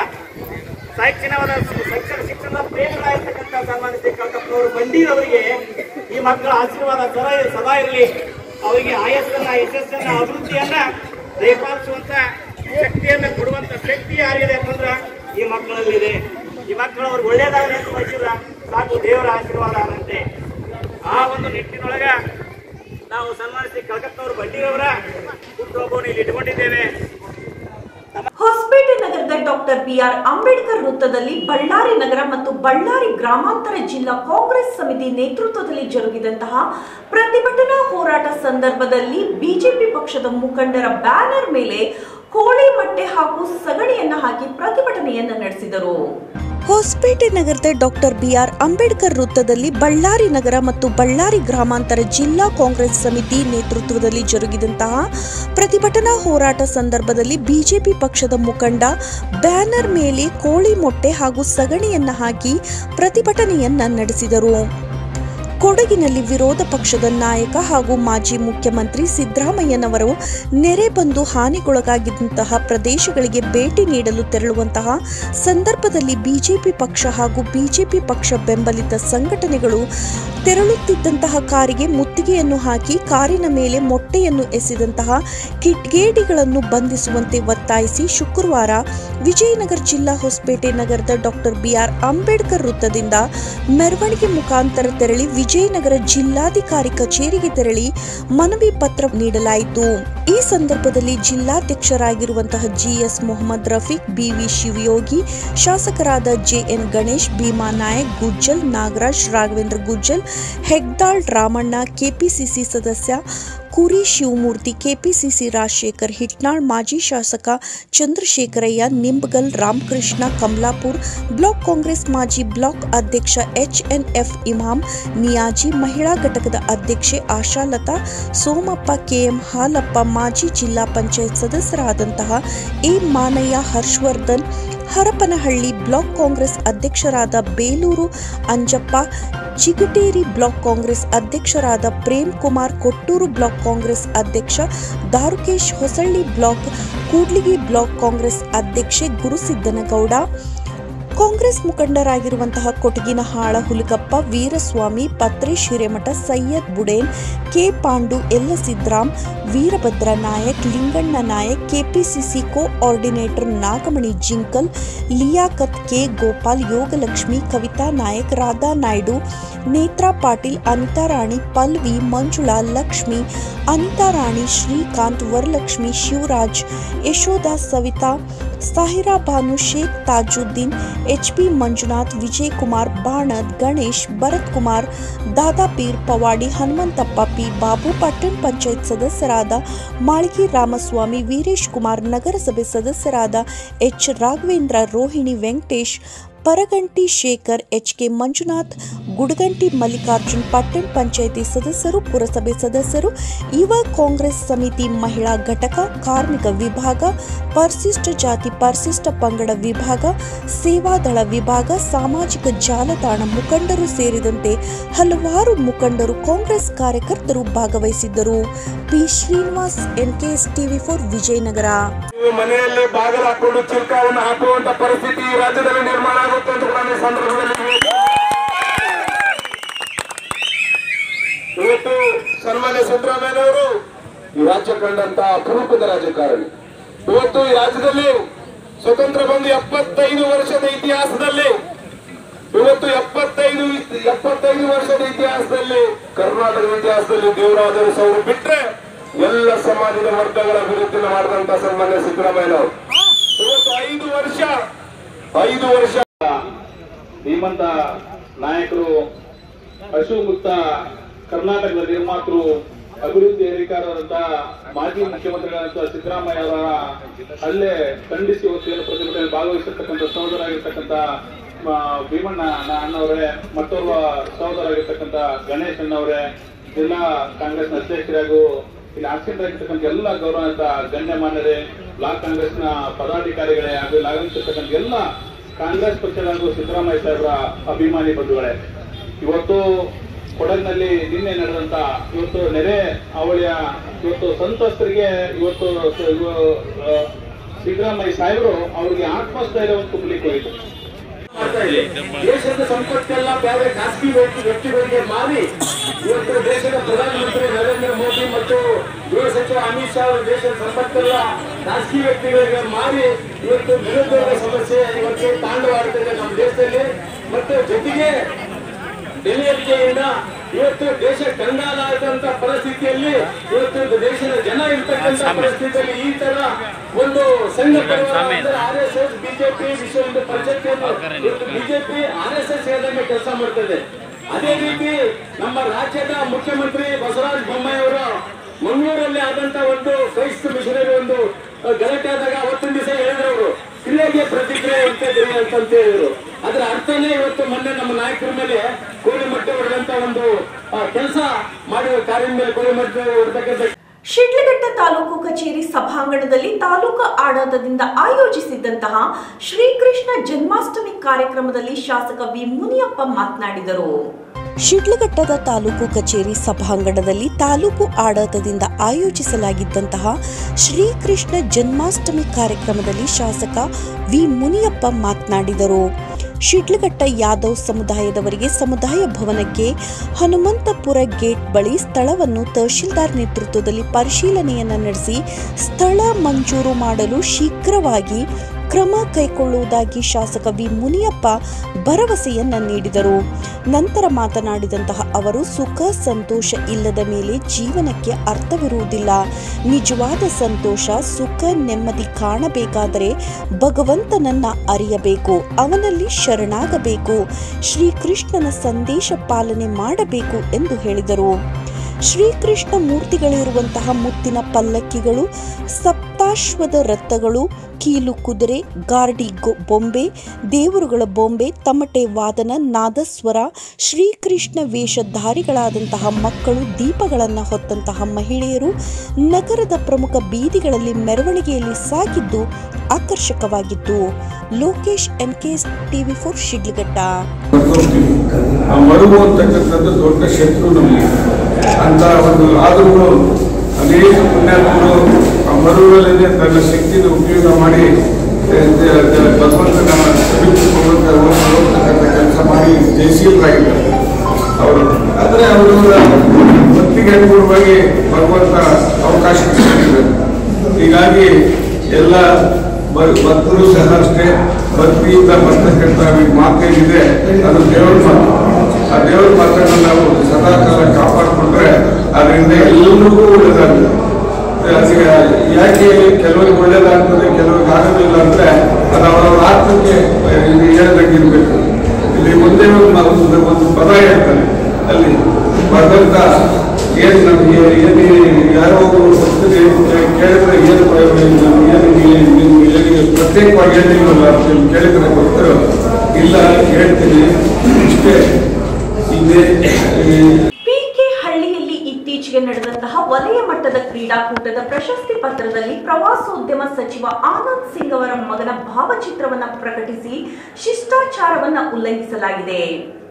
ಶಿಕ್ಷಣವಾದ ಶಿಕ್ಷಣ ಶಿಕ್ಷಣದ ಪ್ರೇರಣರಾಗಿರ್ತಕ್ಕಂಥ ಸನ್ಮಾನ ಶ್ರೀ ಕಳಕಪ್ಪನವರು ಬಂಡೀರವರಿಗೆ ಈ ಮಕ್ಕಳ ಆಶೀರ್ವಾದ ಸದಾ ಸದಾ ಇರಲಿ ಅವರಿಗೆ ಆಯಸ್ಸನ್ನ ಯಶಸ್ಸನ್ನ ಅಭಿವೃದ್ಧಿಯನ್ನ ದಯಪಾಲಿಸುವಂತ ಶಕ್ತಿಯನ್ನ ಕೊಡುವಂತ ಶಕ್ತಿ ಯಾರಿದೆ ಅಂತಂದ್ರ ಈ ಮಕ್ಕಳಲ್ಲಿದೆ ಈ ಮಕ್ಕಳು ಅವ್ರಿಗೆ ಒಳ್ಳೇದಾಗಲಿ ಅಂತ ಬಯಸಿದ್ರ ಸಾಕು ದೇವರ ಆಶೀರ್ವಾದ ಅನ್ನಂತೆ ಆ ಒಂದು ನಿಟ್ಟಿನೊಳಗ ನಾವು ಸನ್ಮಾನಿಸಿ ಕಳಕತ್ತವರು ಬಂಡಿರವರ ಹುಟ್ಟುಹಬ್ಬವನ್ನು ಇಲ್ಲಿ ಇಟ್ಕೊಂಡಿದ್ದೇವೆ ಹೊಸಪೇಟೆ ನಗರದ ಡಾಕ್ಟರ್ ಬಿಆರ್ ಅಂಬೇಡ್ಕರ್ ವೃತ್ತದಲ್ಲಿ ಬಳ್ಳಾರಿ ನಗರ ಮತ್ತು ಬಳ್ಳಾರಿ ಗ್ರಾಮಾಂತರ ಜಿಲ್ಲಾ ಕಾಂಗ್ರೆಸ್ ಸಮಿತಿ ನೇತೃತ್ವದಲ್ಲಿ ಜರುಗಿದಂತಹ ಪ್ರತಿಭಟನಾ ಹೋರಾಟ ಸಂದರ್ಭದಲ್ಲಿ ಬಿಜೆಪಿ ಪಕ್ಷದ ಮುಖಂಡರ ಬ್ಯಾನರ್ ಮೇಲೆ ಕೋಳಿ ಮೊಟ್ಟೆ ಹಾಗೂ ಸಗಣಿಯನ್ನ ಹಾಕಿ ಪ್ರತಿಭಟನೆಯನ್ನ ನಡೆಸಿದರು ಹೊಸಪೇಟೆ ನಗರದ ಡಾಕ್ಟರ್ ಬಿಆರ್ ಅಂಬೇಡ್ಕರ್ ವೃತ್ತದಲ್ಲಿ ಬಳ್ಳಾರಿ ನಗರ ಮತ್ತು ಬಳ್ಳಾರಿ ಗ್ರಾಮಾಂತರ ಜಿಲ್ಲಾ ಕಾಂಗ್ರೆಸ್ ಸಮಿತಿ ನೇತೃತ್ವದಲ್ಲಿ ಜರುಗಿದಂತಹ ಪ್ರತಿಭಟನಾ ಹೋರಾಟ ಸಂದರ್ಭದಲ್ಲಿ ಬಿಜೆಪಿ ಪಕ್ಷದ ಮುಖಂಡ ಬ್ಯಾನರ್ ಮೇಲೆ ಕೋಳಿ ಮೊಟ್ಟೆ ಹಾಗೂ ಸಗಣಿಯನ್ನ ಹಾಕಿ ಪ್ರತಿಭಟನೆಯನ್ನ ನಡೆಸಿದರು ಕೊಡಗಿನಲ್ಲಿ ವಿರೋಧ ಪಕ್ಷದ ನಾಯಕ ಹಾಗೂ ಮಾಜಿ ಮುಖ್ಯಮಂತ್ರಿ ಸಿದ್ದರಾಮಯ್ಯನವರು ನೆರೆ ಬಂದು ಹಾನಿಗೊಳಗಾಗಿದ್ದಂತಹ ಪ್ರದೇಶಗಳಿಗೆ ಭೇಟಿ ನೀಡಲು ತೆರಳುವಂತಹ ಸಂದರ್ಭದಲ್ಲಿ ಬಿಜೆಪಿ ಪಕ್ಷ ಹಾಗೂ ಬಿಜೆಪಿ ಪಕ್ಷ ಬೆಂಬಲಿತ ಸಂಘಟನೆಗಳು ತೆರಳುತ್ತಿದ್ದಂತಹ ಕಾರಿಗೆ ಮುತ್ತಿಗೆಯನ್ನು ಹಾಕಿ ಕಾರಿನ ಮೇಲೆ ಮೊಟ್ಟೆಯನ್ನು ಎಸೆದಂತಹ ಕಿಟ್ಗೇಡಿಗಳನ್ನು ಬಂಧಿಸುವಂತೆ ಒತ್ತಾಯಿಸಿ ಶುಕ್ರವಾರ ವಿಜಯನಗರ ಜಿಲ್ಲಾ ಹೊಸಪೇಟೆ ನಗರದ ಡಾಕ್ಟರ್ ಬಿಆರ್ ಅಂಬೇಡ್ಕರ್ ವೃತ್ತದಿಂದ ಮೆರವಣಿಗೆ ಮುಖಾಂತರ ತೆರಳಿ ವಿಜಯನಗರ ಜಿಲ್ಲಾಧಿಕಾರಿ ಕಚೇರಿಗೆ ತೆರಳಿ ಮನವಿ ಪತ್ರ ನೀಡಲಾಯಿತು ಈ ಸಂದರ್ಭದಲ್ಲಿ ಜಿಲ್ಲಾಧ್ಯಕ್ಷರಾಗಿರುವಂತಹ ಜಿಎಸ್ ಮೊಹಮ್ಮದ್ ರಫೀಕ್ ಬಿವಿ ಶಿವಯೋಗಿ ಶಾಸಕರಾದ ಜೆಎನ್ ಗಣೇಶ್ ಭೀಮಾ ನಾಯಕ್ ಗುಜ್ಜಲ್ ನಾಗರಾಜ್ ರಾಘವೇಂದ್ರ ಗುಜ್ಜಲ್ ಹೆಗ್ದಾಳ್ ರಾಮಣ್ಣ ಕೆಪಿಸಿಸಿ ಸದಸ್ಯ ಕುರಿ ಶಿವಮೂರ್ತಿ ಕೆಪಿಸಿಸಿ ರಾಜಶೇಖರ್ ಹಿಟ್ನಾಳ್ ಮಾಜಿ ಶಾಸಕ ಚಂದ್ರಶೇಖರಯ್ಯ ನಿಂಬಗಲ್ ರಾಮಕೃಷ್ಣ ಕಮಲಾಪುರ್ ಬ್ಲಾಕ್ ಕಾಂಗ್ರೆಸ್ ಮಾಜಿ ಬ್ಲಾಕ್ ಅಧ್ಯಕ್ಷ ಎಚ್ಎನ್ಎಫ್ ಇಮಾಮ್ ನಿಯಾಜಿ ಮಹಿಳಾ ಘಟಕದ ಅಧ್ಯಕ್ಷೆ ಆಶಾಲತಾ ಸೋಮಪ್ಪ ಕೆಎಂ ಹಾಲಪ್ಪ ಮಾಜಿ ಜಿಲ್ಲಾ ಪಂಚಾಯತ್ ಸದಸ್ಯರಾದಂತಹ A Manayya Harshavardhan Harapanahalli block Congress ಅಧ್ಯಕ್ಷರಾದ ಬೇಲೂರು ಅಂಜಪ್ಪ ಚಿಗಟೇರಿ ಬ್ಲಾಕ್ ಕಾಂಗ್ರೆಸ್ ಅಧ್ಯಕ್ಷರಾದ ಪ್ರೇಮ್ ಕುಮಾರ್ ಕೊಟ್ಟೂರು ಬ್ಲಾಕ್ ಕಾಂಗ್ರೆಸ್ ಅಧ್ಯಕ್ಷ Darukesh Hosalli block Kudligi block Congress ಅಧ್ಯಕ್ಷೆ ಗುರುಸಿದ್ದನಗೌಡ ಕಾಂಗ್ರೆಸ್ ಮುಖಂಡರಾಗಿರುವಂತಹ ಕೊಟಗಿನಹಾಳ ಹುಲಿಕಪ್ಪ ವೀರಸ್ವಾಮಿ ಪತ್ರೇಶ್ ಹಿರೇಮಠ ಸೈಯದ್ ಬುಡೇನ್ ಕೆ ಪಾಂಡು ಎಲ್ಲ Sidram Veerabhadra Nayak Linganna Nayak KPCC coordinator Nagamani Jinkal Liyakat K Gopal Yogalakshmi Kavitha Nayak Radha Naidu Netra Patil Anitha Rani Pallavi Manjula Lakshmi Anita ರಾಣಿ Srikanth Varalakshmi Shivaraj Yashoda Savitha Sahira Banu Sheikh Tajuddin H P Manjunath Vijay Kumar Banad Ganesh Bharath Kumar Dadapeer Pavadi Hanumanthappa P Babu ಪಟ್ಟಣ ಪಂಚಾಯತ್ ಸದಸ್ಯರಾದ ಮಾಳ್ಗಿ ರಾಮಸ್ವಾಮಿ ವೀರೇಶ್ ಕುಮಾರ್ ನಗರಸಭೆ ಸದಸ್ಯರಾದ H Raghavendra Rohini Venkatesh Paraganti Shekhar H K Manjunath Gudaganti Mallikarjun ಪಟ್ಟಣ ಪಂಚಾಯಿತಿ ಸದಸ್ಯರು ಪುರಸಭೆ ಸದಸ್ಯರು ಯುವ ಕಾಂಗ್ರೆಸ್ ಸಮಿತಿ ಮಹಿಳಾ ಘಟಕ ಕಾರ್ಮಿಕ ವಿಭಾಗ ಪರಿಶಿಷ್ಟ ಜಾತಿ ಪರಿಶಿಷ್ಟ ಪಂಗಡ ವಿಭಾಗ ಸೇವಾದಳ ವಿಭಾಗ ಸಾಮಾಜಿಕ ಜಾಲತಾಣ ಮುಖಂಡರು ಸೇರಿದಂತೆ ಹಲವಾರು ಮುಖಂಡರು ಕಾಂಗ್ರೆಸ್ ಕಾರ್ಯಕರ್ತರು ಭಾಗವಹಿಸಿದ್ದರು P Srinivas NKS TV four Vijayanagara ನೀವು ಮನೆಯಲ್ಲಿ ಬಾಗಿಲು ಹಾಕೊಂಡು ಚಿಲ್ಕವನ್ನು ಹಾಕುವಂತ ಪರಿಸ್ಥಿತಿ ಈ ರಾಜ್ಯದಲ್ಲಿ ನಿರ್ಮಾಣ ಆಗುತ್ತೆ ಅಂತ ಕೂಡ ಈ ಸಂದರ್ಭದಲ್ಲಿ ಹೇಳ್ತೀನಿ. ಇವತ್ತು ಸನ್ಮಾನ್ಯ ಸಿದ್ದರಾಮಯ್ಯನವರು ಈ ರಾಜ್ಯ ಕಂಡಂತ ಅಪರೂಪದ ರಾಜಕಾರಣಿ ಇವತ್ತು ಈ ರಾಜ್ಯದಲ್ಲಿ ಸ್ವತಂತ್ರ ಬಂದು ಎಪ್ಪತ್ತೈದು ವರ್ಷದ ಇತಿಹಾಸದಲ್ಲಿ ಇವತ್ತು ಎಪ್ಪತ್ತೈದು ಎಪ್ಪತ್ತೈದು ವರ್ಷದ ಇತಿಹಾಸದಲ್ಲಿ ಕರ್ನಾಟಕದ ಇತಿಹಾಸದಲ್ಲಿ ದೇವರಾಜರು ಅವರು ಬಿಟ್ರೆ ಎಲ್ಲ ಸಮಾಜದ ವರ್ಗಗಳ ಅಭಿವೃದ್ಧಿನ ಮಾಡಿದಂತ ಸನ್ಮಾನ್ಯ ಸಿದ್ದರಾಮಯ್ಯನವರು ಇವತ್ತು ಐದು ವರ್ಷ ಐದು ವರ್ಷ ಧೀಮಂತ ನಾಯಕರು ಹಸು ಮುಕ್ತ ಕರ್ನಾಟಕದ ನಿರ್ಮಾತೃ ಅಭಿವೃದ್ಧಿ ಅಧಿಕಾರದಂತಹ ಮಾಜಿ ಮುಖ್ಯಮಂತ್ರಿಗಳಂತ ಸಿದ್ದರಾಮಯ್ಯ ಅವರ ಹಲ್ಲೆ ಖಂಡಿಸಿ ಇವತ್ತು ಏನು ಪ್ರತಿಭಟನೆ ಭಾಗವಹಿಸಿರ್ತಕ್ಕಂಥ ಸಹೋದರಾಗಿರ್ತಕ್ಕಂಥ ಆ, ಭೀಮಣ್ಣ ನ- ಅಣ್ಣವರೇ ಮತ್ತೋರ್ವ ಸಹೋದರಾಗಿರ್ತಕ್ಕಂಥ ಗಣೇಶ್ ಅಣ್ಣವರೇ ಜಿಲ್ಲಾ ಕಾಂಗ್ರೆಸ್ನ ಅಧ್ಯಕ್ಷರಾಗೂ ಇಲ್ಲಿ ಆಸೀನರಾಗಿರ್ತಕ್ಕಂಥ ಎಲ್ಲ ಗೌರವಾನ್ವಿತ ಗಣ್ಯಮಾನ್ಯರೇ ಬ್ಲಾಕ್ ಕಾಂಗ್ರೆಸ್ನ ಪದಾಧಿಕಾರಿಗಳೇ ಹಾಗೂ ಇಲ್ಲಿ ಆಗಮಿಸಿರ್ತಕ್ಕಂಥ ಎಲ್ಲ ಕಾಂಗ್ರೆಸ್ ಪಕ್ಷದ ಹಾಗೂ ಸಿದ್ದರಾಮಯ್ಯ ಸಾಹೇಬರ ಅಭಿಮಾನಿ ಬಂಧುಗಳೇ ಇವತ್ತು ಕೊಡಗಿನಲ್ಲಿ ನಿನ್ನೆ ನಡೆದಂತ ಇವತ್ತು ನೆರೆ ಅವಳಿಯ ಇವತ್ತು ಸಂತ್ರಸ್ತರಿಗೆ ಇವತ್ತು ಸ- ಇವ- ಆ, ಸಿದ್ದರಾಮಯ್ಯ ಸಾಹೇಬರು ಅವರಿಗೆ ಆತ್ಮಸ್ಥೈರ್ಯವನ್ನು ತುಂಬಲಿಕ್ಕೆ ಹೋಯಿತು ಮಾಡ್ತಾ ಇದೆ ದೇಶದ ಸಂಪತ್ತೆಲ್ಲ ಬೇರೆ ಖಾಸಗಿ ವ್ಯಕ್ತಿ- ವ್ಯಕ್ತಿಗಳಿಗೆ ಮಾರಿ ಇವತ್ತು ದೇಶದ ಪ್ರಧಾನಮಂತ್ರಿ ನರೇಂದ್ರ ಮೋದಿ ಮತ್ತು ಗೃಹ ಸಚಿವ ಅಮಿತ್ ಶಾ ಅವರು ದೇಶದ ಸಂಪತ್ತೆಲ್ಲ ಖಾಸಗಿ ವ್ಯಕ್ತಿಗಳಿಗೆ ಮಾರಿ ಇವತ್ತು ನಿರುದ್ಯೋಗ ಸಮಸ್ಯೆ ಇವತ್ತು ತಾಂಡವಾಡ್ತಿದೆ ನಮ್ಮ ದೇಶದಲ್ಲಿ ಮತ್ತು ಜೊತೆಗೆ ಡೆಲ್ಲಿಯಿಂದ ಇವತ್ತು ದೇಶ ಕಂಗಾಲಾದಂತ ಪರಿಸ್ಥಿತಿಯಲ್ಲಿ ಇವತ್ತು ದೇಶದ ಜನ ಇರ್ತಕ್ಕಂಥ ಪರಿಸ್ಥಿತಿಯಲ್ಲಿ ಈ ತರ ಒಂದು ಸಂಘ ಆರ್ ಎಸ್ ಎಸ್ ಬಿಜೆಪಿ ವಿಶ್ವ ಹಿಂದೂ ಪರಿಷತ್ ಇವತ್ತು ಬಿಜೆಪಿ ಆರ್ ಎಸ್ ಎಸ್ ಹೇಳಿದಂಗೆ ಕೆಲಸ ಮಾಡ್ತದೆ ಅದೇ ರೀತಿ ನಮ್ಮ ರಾಜ್ಯದ ಮುಖ್ಯಮಂತ್ರಿ ಬಸವರಾಜ ಬೊಮ್ಮಾಯಿ ಅವರು ಮಂಗಳೂರಲ್ಲಿ ಆದಂತ ಒಂದು ಕ್ರೈಸ್ತ ಮಿಷನರಿ ಒಂದು ಅಹ್, ಗಲಾಟೆ ಆದಾಗ ಅವತ್ತಿನ ದಿವಸ ಹೇಳಿದ್ರು ಅವರು ಕ್ರಿಯೆಗೆ ಪ್ರತಿಕ್ರಿಯೆ ಅಂತ ಅಂತ ಹೇಳಿದ್ರು ಅದರ ಅರ್ಥನೇ ಇವತ್ತು ಮೊನ್ನೆ ನಮ್ಮ ನಾಯಕರ ಮೇಲೆ ಕೋಳಿ ಮಟ್ಟೆ ಹೊಡೆದಂತ ಒಂದು ಕೆಲಸ ಮಾಡಿದ ಕಾರ್ಯದ ಮೇಲೆ ಕೋಳಿ ಮಟ್ಟೆ ಹೊಡೆದಕ್ಕಂತ ಶಿಡ್ಲಘಟ್ಟ ತಾಲೂಕು ಕಚೇರಿ ಸಭಾಂಗಣದಲ್ಲಿ ತಾಲೂಕು ಆಡಳಿತದಿಂದ ಆಯೋಜಿಸಿದ್ದಂತಹ ಶ್ರೀಕೃಷ್ಣ ಜನ್ಮಾಷ್ಟಮಿ ಕಾರ್ಯಕ್ರಮದಲ್ಲಿ ಶಾಸಕ ವಿ ಮುನಿಯಪ್ಪ ಮಾತನಾಡಿದರು ಶಿಡ್ಲಘಟ್ಟದ ತಾಲೂಕು ಕಚೇರಿ ಸಭಾಂಗಣದಲ್ಲಿ ತಾಲೂಕು ಆಡಳಿತದಿಂದ ಆಯೋಜಿಸಲಾಗಿದ್ದಂತಹ ಶ್ರೀಕೃಷ್ಣ ಜನ್ಮಾಷ್ಟಮಿ ಕಾರ್ಯಕ್ರಮದಲ್ಲಿ ಶಾಸಕ ವಿ ಮುನಿಯಪ್ಪ ಮಾತನಾಡಿದರು ಶಿಡ್ಲಘಟ್ಟ ಯಾದವ್ ಸಮುದಾಯದವರಿಗೆ ಸಮುದಾಯ ಭವನಕ್ಕೆ ಹನುಮಂತಪುರ ಗೇಟ್ ಬಳಿ ಸ್ಥಳವನ್ನು ತಹಶೀಲ್ದಾರ್ ನೇತೃತ್ವದಲ್ಲಿ ಪರಿಶೀಲನೆಯನ್ನು ನಡೆಸಿ ಸ್ಥಳ ಮಂಜೂರು ಮಾಡಲು ಶೀಘ್ರವಾಗಿ ಕ್ರಮ ಕೈಗೊಳ್ಳುವುದಾಗಿ ಶಾಸಕ ವಿ ಮುನಿಯಪ್ಪ ಭರವಸೆಯನ್ನ ನೀಡಿದರು ನಂತರ ಮಾತನಾಡಿದಂತಹ ಅವರು ಸುಖ ಸಂತೋಷ ಇಲ್ಲದ ಮೇಲೆ ಜೀವನಕ್ಕೆ ಅರ್ಥವಿರುವುದಿಲ್ಲ ನಿಜವಾದ ಸಂತೋಷ ಸುಖ ನೆಮ್ಮದಿ ಕಾಣಬೇಕಾದರೆ ಭಗವಂತನನ್ನ ಅರಿಯಬೇಕು ಅವನಲ್ಲಿ ಶರಣಾಗಬೇಕು ಶ್ರೀಕೃಷ್ಣನ ಸಂದೇಶ ಪಾಲನೆ ಮಾಡಬೇಕು ಎಂದು ಹೇಳಿದರು ಶ್ರೀಕೃಷ್ಣ ಮೂರ್ತಿಗಳಿರುವಂತಹ ಮುತ್ತಿನ ಪಲ್ಲಕ್ಕಿಗಳು ಸಪ್ತಾಶ್ವದ ರಥಗಳು ಕೀಲು ಕುದುರೆ ಗಾರ್ಡಿ ಗೊ- ಬೊಂಬೆ ದೇವರುಗಳ ಬೊಂಬೆ ತಮಟೆ ವಾದನ ನಾದಸ್ವರ ಶ್ರೀಕೃಷ್ಣ ವೇಷಧಾರಿಗಳಾದಂತಹ ಮಕ್ಕಳು ದೀಪಗಳನ್ನು ಹೊತ್ತಂತಹ ಮಹಿಳೆಯರು ನಗರದ ಪ್ರಮುಖ ಬೀದಿಗಳಲ್ಲಿ ಮೆರವಣಿಗೆಯಲ್ಲಿ ಸಾಗಿದ್ದು ಆಕರ್ಷಕವಾಗಿತ್ತು Lokesh NKS TV four Shidlaghatta ಆ ಮರುವು ಅಂತಕ್ಕಂಥದ್ದು ದೊಡ್ಡ ಶತ್ರು ನಮಗೆ ಅಂತ ಒಂದು ಆದರೂ ಅನೇಕ ಪುಣ್ಯಾತ್ಮರು ಆ ಮರುವಿನಲ್ಲಿ ತನ್ನ ಶಕ್ತಿನ ಉಪಯೋಗ ಮಾಡಿ ಭಗವಂತನ ಹೋಗ್ತಕ್ಕಂಥ ಕೆಲಸ ಮಾಡಿ ಜಯಶೀಲರಾಗಿದ್ದಾರೆ ಅವರು ಆದರೆ ಅವರು ಭಕ್ತಿಗೆ ಅನುಗುಣವಾಗಿ ಭಗವಂತ ಅವಕಾಶ ಕೊಟ್ಟಿದ್ದಾರೆ ಹೀಗಾಗಿ ಎಲ್ಲ ಭ- ಭಕ್ತರು ಸಹ ಅಷ್ಟೇ ಭಕ್ತಿಯಿಂದ ಬರ್ತಕ್ಕಂಥ ಈ ಮಾತೇನಿದೆ ಅದು ದೇವರ ಮಾತು ಆ ದೇವರ ಮಾತನ್ನು ನಾವು ಸದಾ ಕಾಲ ಕಾಪಾಡಿಕೊಂಡ್ರೆ ಅದರಿಂದ ಎಲ್ಲರಿಗೂ ಒಳ್ಳೆಯದಾಗುತ್ತೆ ಅದಕ್ಕೆ ಯಾಕೆ ಕೆಲವರಿಗೆ ಒಳ್ಳೇದಾಗ್ತದೆ ಕೆಲವರಿಗೆ ಆಗೋದಿಲ್ಲ ಅಂದ್ರೆ ಅದು ಅವರವರ ಆತ್ಮಕ್ಕೆ ಇದು ಹೇಳ್ದಂಗಿರ್ಬೇಕು ಇಲ್ಲಿ ಮುಂದೆ ಒಂದು ಮ- ಒಂದು- ಒಂದು ಪದ ಹೇಳ್ತಾನೆ ಅಲ್ಲಿ ಭಗವಂತ ಏನ್ ನಮ್ಗೆ ಏನು ಯಾರೋ ಒಬ್ಬರು ಭಕ್ತರಿಗೆ ಕೇಳಿದ್ರೆ ಏನು ಪ್ರಯೋಗ ಇಲ್ಲ, ಏನು ಇಲ್ಲ, ನೀವು ಏನಿಗೆ ಪ್ರತ್ಯೇಕವಾಗಿ ಹೇಳಿಲ್ವಲ್ಲ ಅಂತ ಹೇಳಿ ಕೇಳಿದ್ರೆ ಭಕ್ತರು ಇಲ್ಲ ಹೇಳ್ತೀನಿ ಇಷ್ಟೇ ಇದೆ ಈ ಪಿಕೆ ಹಳ್ಳಿಯಲ್ಲಿ ಇತ್ತೀಚೆಗೆ ನಡೆದಂತಹ ವಲಯ ಮಟ್ಟದ ಕ್ರೀಡಾಕೂಟದ ಪ್ರಶಸ್ತಿ ಪತ್ರದಲ್ಲಿ ಪ್ರವಾಸೋದ್ಯಮ ಸಚಿವ ಆನಂದ್ ಸಿಂಗ್ ಅವರ ಮಗನ ಭಾವಚಿತ್ರವನ್ನ ಪ್ರಕಟಿಸಿ ಶಿಷ್ಟಾಚಾರವನ್ನ ಉಲ್ಲಂಘಿಸಲಾಗಿದೆ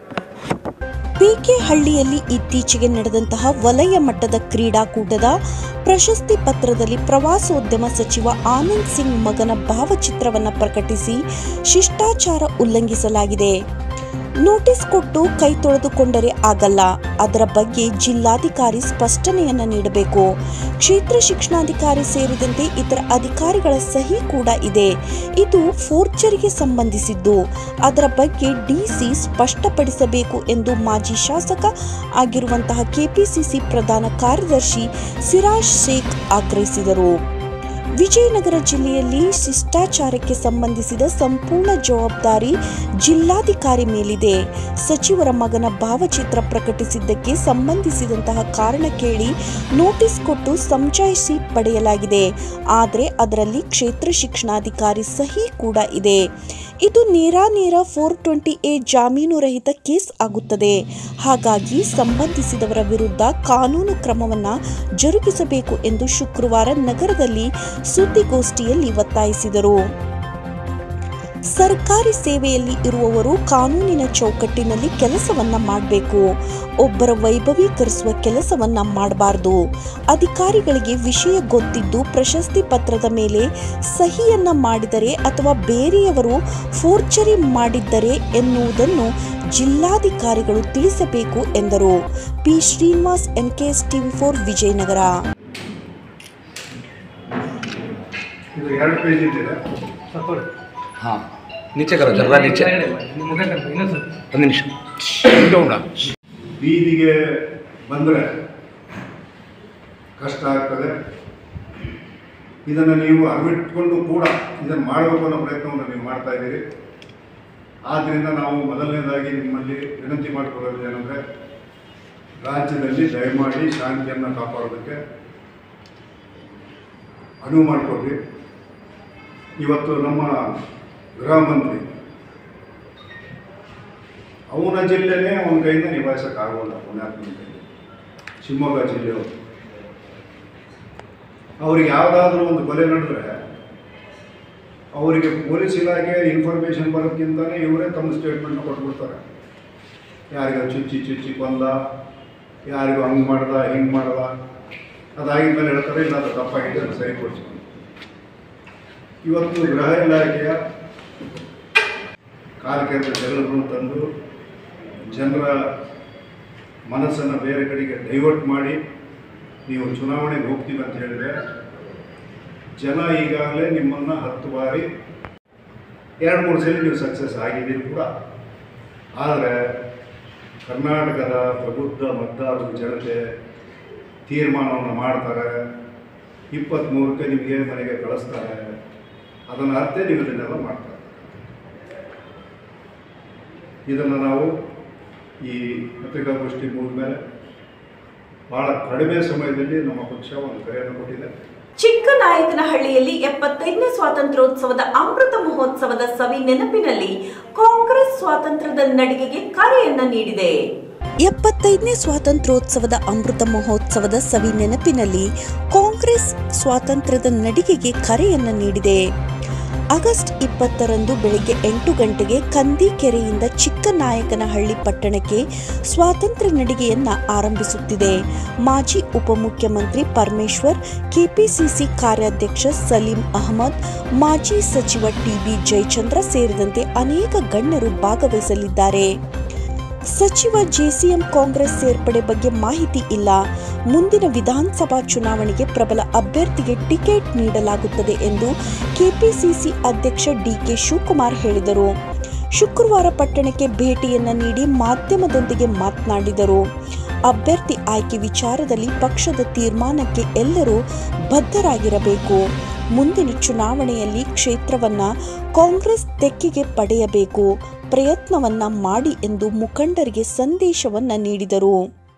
ಪಿಕೆ ಹಳ್ಳಿಯಲ್ಲಿ ಇತ್ತೀಚೆಗೆ ನಡೆದಂತಹ ವಲಯ ಮಟ್ಟದ ಕ್ರೀಡಾಕೂಟದ ಪ್ರಶಸ್ತಿ ಪತ್ರದಲ್ಲಿ ಪ್ರವಾಸೋದ್ಯಮ ಸಚಿವ ಆನಂದ್ ಸಿಂಗ್ ಮಗನ ಭಾವಚಿತ್ರವನ್ನು ಪ್ರಕಟಿಸಿ ಶಿಷ್ಟಾಚಾರ ಉಲ್ಲಂಘಿಸಲಾಗಿದೆ ನೋಟಿಸ್ ಕೊಟ್ಟು ಕೈ ತೊಳೆದುಕೊಂಡರೆ ಆಗಲ್ಲ ಅದರ ಬಗ್ಗೆ ಜಿಲ್ಲಾಧಿಕಾರಿ ಸ್ಪಷ್ಟನೆಯನ್ನ ನೀಡಬೇಕು ಕ್ಷೇತ್ರ ಶಿಕ್ಷಣಾಧಿಕಾರಿ ಸೇರಿದಂತೆ ಇತರ ಅಧಿಕಾರಿಗಳ ಸಹಿ ಕೂಡ ಇದೆ ಇದು ಫೋರ್ಜರಿಗೆ ಸಂಬಂಧಿಸಿದ್ದು ಅದರ ಬಗ್ಗೆ ಡಿಸಿ ಸ್ಪಷ್ಟಪಡಿಸಬೇಕು ಎಂದು ಮಾಜಿ ಶಾಸಕ ಆಗಿರುವಂತಹ ಕೆಪಿಸಿಸಿ ಪ್ರಧಾನ ಕಾರ್ಯದರ್ಶಿ ಸಿರಾಜ್ ಶೇಖ್ ಆಗ್ರಹಿಸಿದರು ವಿಜಯನಗರ ಜಿಲ್ಲೆಯಲ್ಲಿ ಶಿಷ್ಟಾಚಾರಕ್ಕೆ ಸಂಬಂಧಿಸಿದ ಸಂಪೂರ್ಣ ಜವಾಬ್ದಾರಿ ಜಿಲ್ಲಾಧಿಕಾರಿ ಮೇಲಿದೆ ಸಚಿವರ ಮಗನ ಭಾವಚಿತ್ರ ಪ್ರಕಟಿಸಿದ್ದಕ್ಕೆ ಸಂಬಂಧಿಸಿದಂತಹ ಕಾರಣ ಕೇಳಿ ನೋಟಿಸ್ ಕೊಟ್ಟು ಸಮಜಾಯಿಸಿ ಪಡೆಯಲಾಗಿದೆ ಆದರೆ ಅದರಲ್ಲಿ ಕ್ಷೇತ್ರ ಶಿಕ್ಷಣಾಧಿಕಾರಿ ಸಹಿ ಕೂಡ ಇದೆ ಇದು ನೇರಾನೇರ ಫೋರ್ ಟ್ವೆಂಟಿ ಎ ಜಾಮೀನು ರಹಿತ ಕೇಸ್ ಆಗುತ್ತದೆ ಹಾಗಾಗಿ ಸಂಬಂಧಿಸಿದವರ ವಿರುದ್ಧ ಕಾನೂನು ಕ್ರಮವನ್ನು ಜರುಗಿಸಬೇಕು ಎಂದು ಶುಕ್ರವಾರ ನಗರದಲ್ಲಿ ಸುದ್ದಿಗೋಷ್ಠಿಯಲ್ಲಿ ಒತ್ತಾಯಿಸಿದರು ಸರ್ಕಾರಿ ಸೇವೆಯಲ್ಲಿ ಇರುವವರು ಕಾನೂನಿನ ಚೌಕಟ್ಟಿನಲ್ಲಿ ಕೆಲಸವನ್ನ ಮಾಡಬೇಕು ಒಬ್ಬರ ವೈಭವೀಕರಿಸುವ ಕೆಲಸವನ್ನ ಮಾಡಬಾರದು ಅಧಿಕಾರಿಗಳಿಗೆ ವಿಷಯ ಗೊತ್ತಿದ್ದು ಪ್ರಶಸ್ತಿ ಪತ್ರದ ಮೇಲೆ ಸಹಿಯನ್ನ ಮಾಡಿದರೆ ಅಥವಾ ಬೇರೆಯವರು ಫೋರ್ಜರಿ ಮಾಡಿದ್ದರೆ ಎನ್ನುವುದನ್ನು ಜಿಲ್ಲಾಧಿಕಾರಿಗಳು ತಿಳಿಸಬೇಕು ಎಂದರು P Srinivas NKS TV four Vijayanagara ಇದು ಎರಡು ಪೇಜ್ ಇದೆ हाँ नीचे करो जरा नीचे ಒಂದು ನಿಮಿಷ ಬೀದಿಗೆ ಬಂದರೆ ಕಷ್ಟ ಆಗ್ತದೆ ಇದನ್ನು ನೀವು ಅರಿವಿಟ್ಕೊಂಡು ಕೂಡ ಇದನ್ನು ಮಾಡಬೇಕು ಅನ್ನೋ ಪ್ರಯತ್ನವನ್ನು ನೀವು ಮಾಡ್ತಾ ಇದ್ದೀರಿ ಆದ್ದರಿಂದ ನಾವು ಮೊದಲನೇದಾಗಿ ನಿಮ್ಮಲ್ಲಿ ವಿನಂತಿ ಮಾಡಿಕೊಳ್ಳೋದು ಏನಂದರೆ ರಾಜ್ಯದಲ್ಲಿ ದಯಮಾಡಿ ಶಾಂತಿಯನ್ನು ಕಾಪಾಡೋದಕ್ಕೆ ಅನುವು ಮಾಡಿಕೊಡ್ರಿ ಇವತ್ತು ನಮ್ಮ ಗೃಹ ಮಂತ್ರಿ ಅವನ ಜಿಲ್ಲೆನೇ ಅವನ ಕೈಯಿಂದ ನಿಭಾಯಿಸೋಕ್ಕಾಗೋಲ್ಲ ಪುಣ್ಯಾತ್ಮನ ಕೈಯಲ್ಲಿ ಶಿವಮೊಗ್ಗ ಜಿಲ್ಲೆಯವರು ಅವ್ರಿಗೆ ಯಾವುದಾದ್ರೂ ಒಂದು ಕೊಲೆ ನಡೆದ್ರೆ ಅವರಿಗೆ ಪೊಲೀಸ್ ಇಲಾಖೆ ಇನ್ಫಾರ್ಮೇಷನ್ ಬರೋಕ್ಕಿಂತಲೇ ಇವರೇ ತಮ್ಮ ಸ್ಟೇಟ್ಮೆಂಟ್ನ ಕೊಟ್ಬಿಡ್ತಾರೆ ಯಾರಿಗ ಚುಚ್ಚಿ ಚುಚ್ಚಿ ಕೊಂದ ಯಾರಿಗೂ ಹಂಗೆ ಮಾಡ್ದ ಹಿಂಗೆ ಮಾಡ್ದ ಅದಾಗಿದ್ಮೇಲೆ ಹೇಳ್ತಾರೆ ಇಲ್ಲ ಅದು ತಪ್ಪಾಗಿದೆ ಅದು ಸರಿಪಡಿಸ್ಕೊಂಡು ಇವತ್ತು ಗೃಹ ಇಲಾಖೆಯ ಕಾರ್ಯಕರ್ತ ಜಗಳಗಳನ್ನು ತಂದು ಜನರ ಮನಸ್ಸನ್ನು ಬೇರೆ ಕಡೆಗೆ ಡೈವರ್ಟ್ ಮಾಡಿ ನೀವು ಚುನಾವಣೆಗೆ ಹೋಗ್ತೀವಿ ಅಂತ ಹೇಳಿದ್ರೆ ಜನ ಈಗಾಗಲೇ ನಿಮ್ಮನ್ನು ಹತ್ತು ಬಾರಿ ಎರಡು ಮೂರು ಸಲ ನೀವು ಸಕ್ಸಸ್ ಆಗಿದ್ದೀರಿ ಕೂಡ ಆದರೆ ಕರ್ನಾಟಕದ ಪ್ರಬುದ್ಧ ಮತದಾರರು ಜನತೆ ತೀರ್ಮಾನವನ್ನು ಮಾಡ್ತಾರೆ ಇಪ್ಪತ್ತ್ಮೂರಕ್ಕೆ ನಿಮಗೆ ಮನೆಗೆ ಕಳಿಸ್ತಾರೆ ಅದನ್ನು ಅರ್ಥೇ ನೀವು ಇದನ್ನೆಲ್ಲ ಮಾಡ್ತಾರೆ ಇದನ್ನು ನಾವು ಈ ಪತ್ರಿಕಾಗೋಷ್ಠಿ ಮುಗಿದ ಮೇಲೆ ಭಾಳ ಕಡಿಮೆ ಸಮಯದಲ್ಲಿ ನಮ್ಮ ಪಕ್ಷ ಒಂದು ಕರೆಯನ್ನು ಕೊಟ್ಟಿದೆ ಚಿಕ್ಕನಾಯಕನಹಳ್ಳಿಯಲ್ಲಿ ಎಪ್ಪತ್ತೈದನೇ ಸ್ವಾತಂತ್ರ್ಯೋತ್ಸವದ ಅಮೃತ ಮಹೋತ್ಸವದ ಸವಿ ನೆನಪಿನಲ್ಲಿ ಕಾಂಗ್ರೆಸ್ ಸ್ವಾತಂತ್ರ್ಯದ ನಡಿಗೆಗೆ ಕರೆಯನ್ನ ನೀಡಿದೆ ಎಪ್ಪತ್ತೈದನೇ ಸ್ವಾತಂತ್ರ್ಯೋತ್ಸವದ ಅಮೃತ ಮಹೋತ್ಸವದ ಸವಿ ನೆನಪಿನಲ್ಲಿ ಕಾಂಗ್ರೆಸ್ ಸ್ವಾತಂತ್ರ್ಯದ ನಡಿಗೆಗೆ ಕರೆಯನ್ನ ನೀಡಿದೆ ಆಗಸ್ಟ್ ಇಪ್ಪತ್ತರಂದು ಬೆಳಗ್ಗೆ ಎಂಟು ಗಂಟೆಗೆ ಕಂದೀಕೆರೆಯಿಂದ ಚಿಕ್ಕನಾಯಕನಹಳ್ಳಿ ಪಟ್ಟಣಕ್ಕೆ ಸ್ವಾತಂತ್ರ್ಯ ನಡಿಗೆಯನ್ನ ಆರಂಭಿಸುತ್ತಿದೆ ಮಾಜಿ ಉಪಮುಖ್ಯಮಂತ್ರಿ ಪರಮೇಶ್ವರ್ ಕೆಪಿಸಿಸಿ ಕಾರ್ಯಾಧ್ಯಕ್ಷ ಸಲೀಂ ಅಹಮದ್ ಮಾಜಿ ಸಚಿವ ಟಿಬಿ ಜಯಚಂದ್ರ ಸೇರಿದಂತೆ ಅನೇಕ ಗಣ್ಯರು ಭಾಗವಹಿಸಲಿದ್ದಾರೆ ಸಚಿವ ಜೆಸಿಎಂ ಕಾಂಗ್ರೆಸ್ ಸೇರ್ಪಡೆ ಬಗ್ಗೆ ಮಾಹಿತಿ ಇಲ್ಲ ಮುಂದಿನ ವಿಧಾನಸಭಾ ಚುನಾವಣೆಗೆ ಪ್ರಬಲ ಅಭ್ಯರ್ಥಿಗೆ ಟಿಕೆಟ್ ನೀಡಲಾಗುತ್ತದೆ ಎಂದು ಕೆಪಿಸಿಸಿ ಅಧ್ಯಕ್ಷ ಡಿಕೆ ಶಿವಕುಮಾರ್ ಹೇಳಿದರು ಶುಕ್ರವಾರ ಪಟ್ಟಣಕ್ಕೆ ಭೇಟಿಯನ್ನ ನೀಡಿ ಮಾಧ್ಯಮದೊಂದಿಗೆ ಮಾತನಾಡಿದರು ಅಭ್ಯರ್ಥಿ ಆಯ್ಕೆ ವಿಚಾರದಲ್ಲಿ ಪಕ್ಷದ ತೀರ್ಮಾನಕ್ಕೆ ಎಲ್ಲರೂ ಬದ್ಧರಾಗಿರಬೇಕು ಮುಂದಿನ ಚುನಾವಣೆಯಲ್ಲಿ ಕ್ಷೇತ್ರವನ್ನ ಕಾಂಗ್ರೆಸ್ ತೆಕ್ಕೆಗೆ ಪಡೆಯಬೇಕು ಪ್ರಯತ್ನವನ್ನ ಮಾಡಿ ಎಂದು ಮುಖಂಡರಿಗೆ ಸಂದೇಶವನ್ನ ನೀಡಿದರು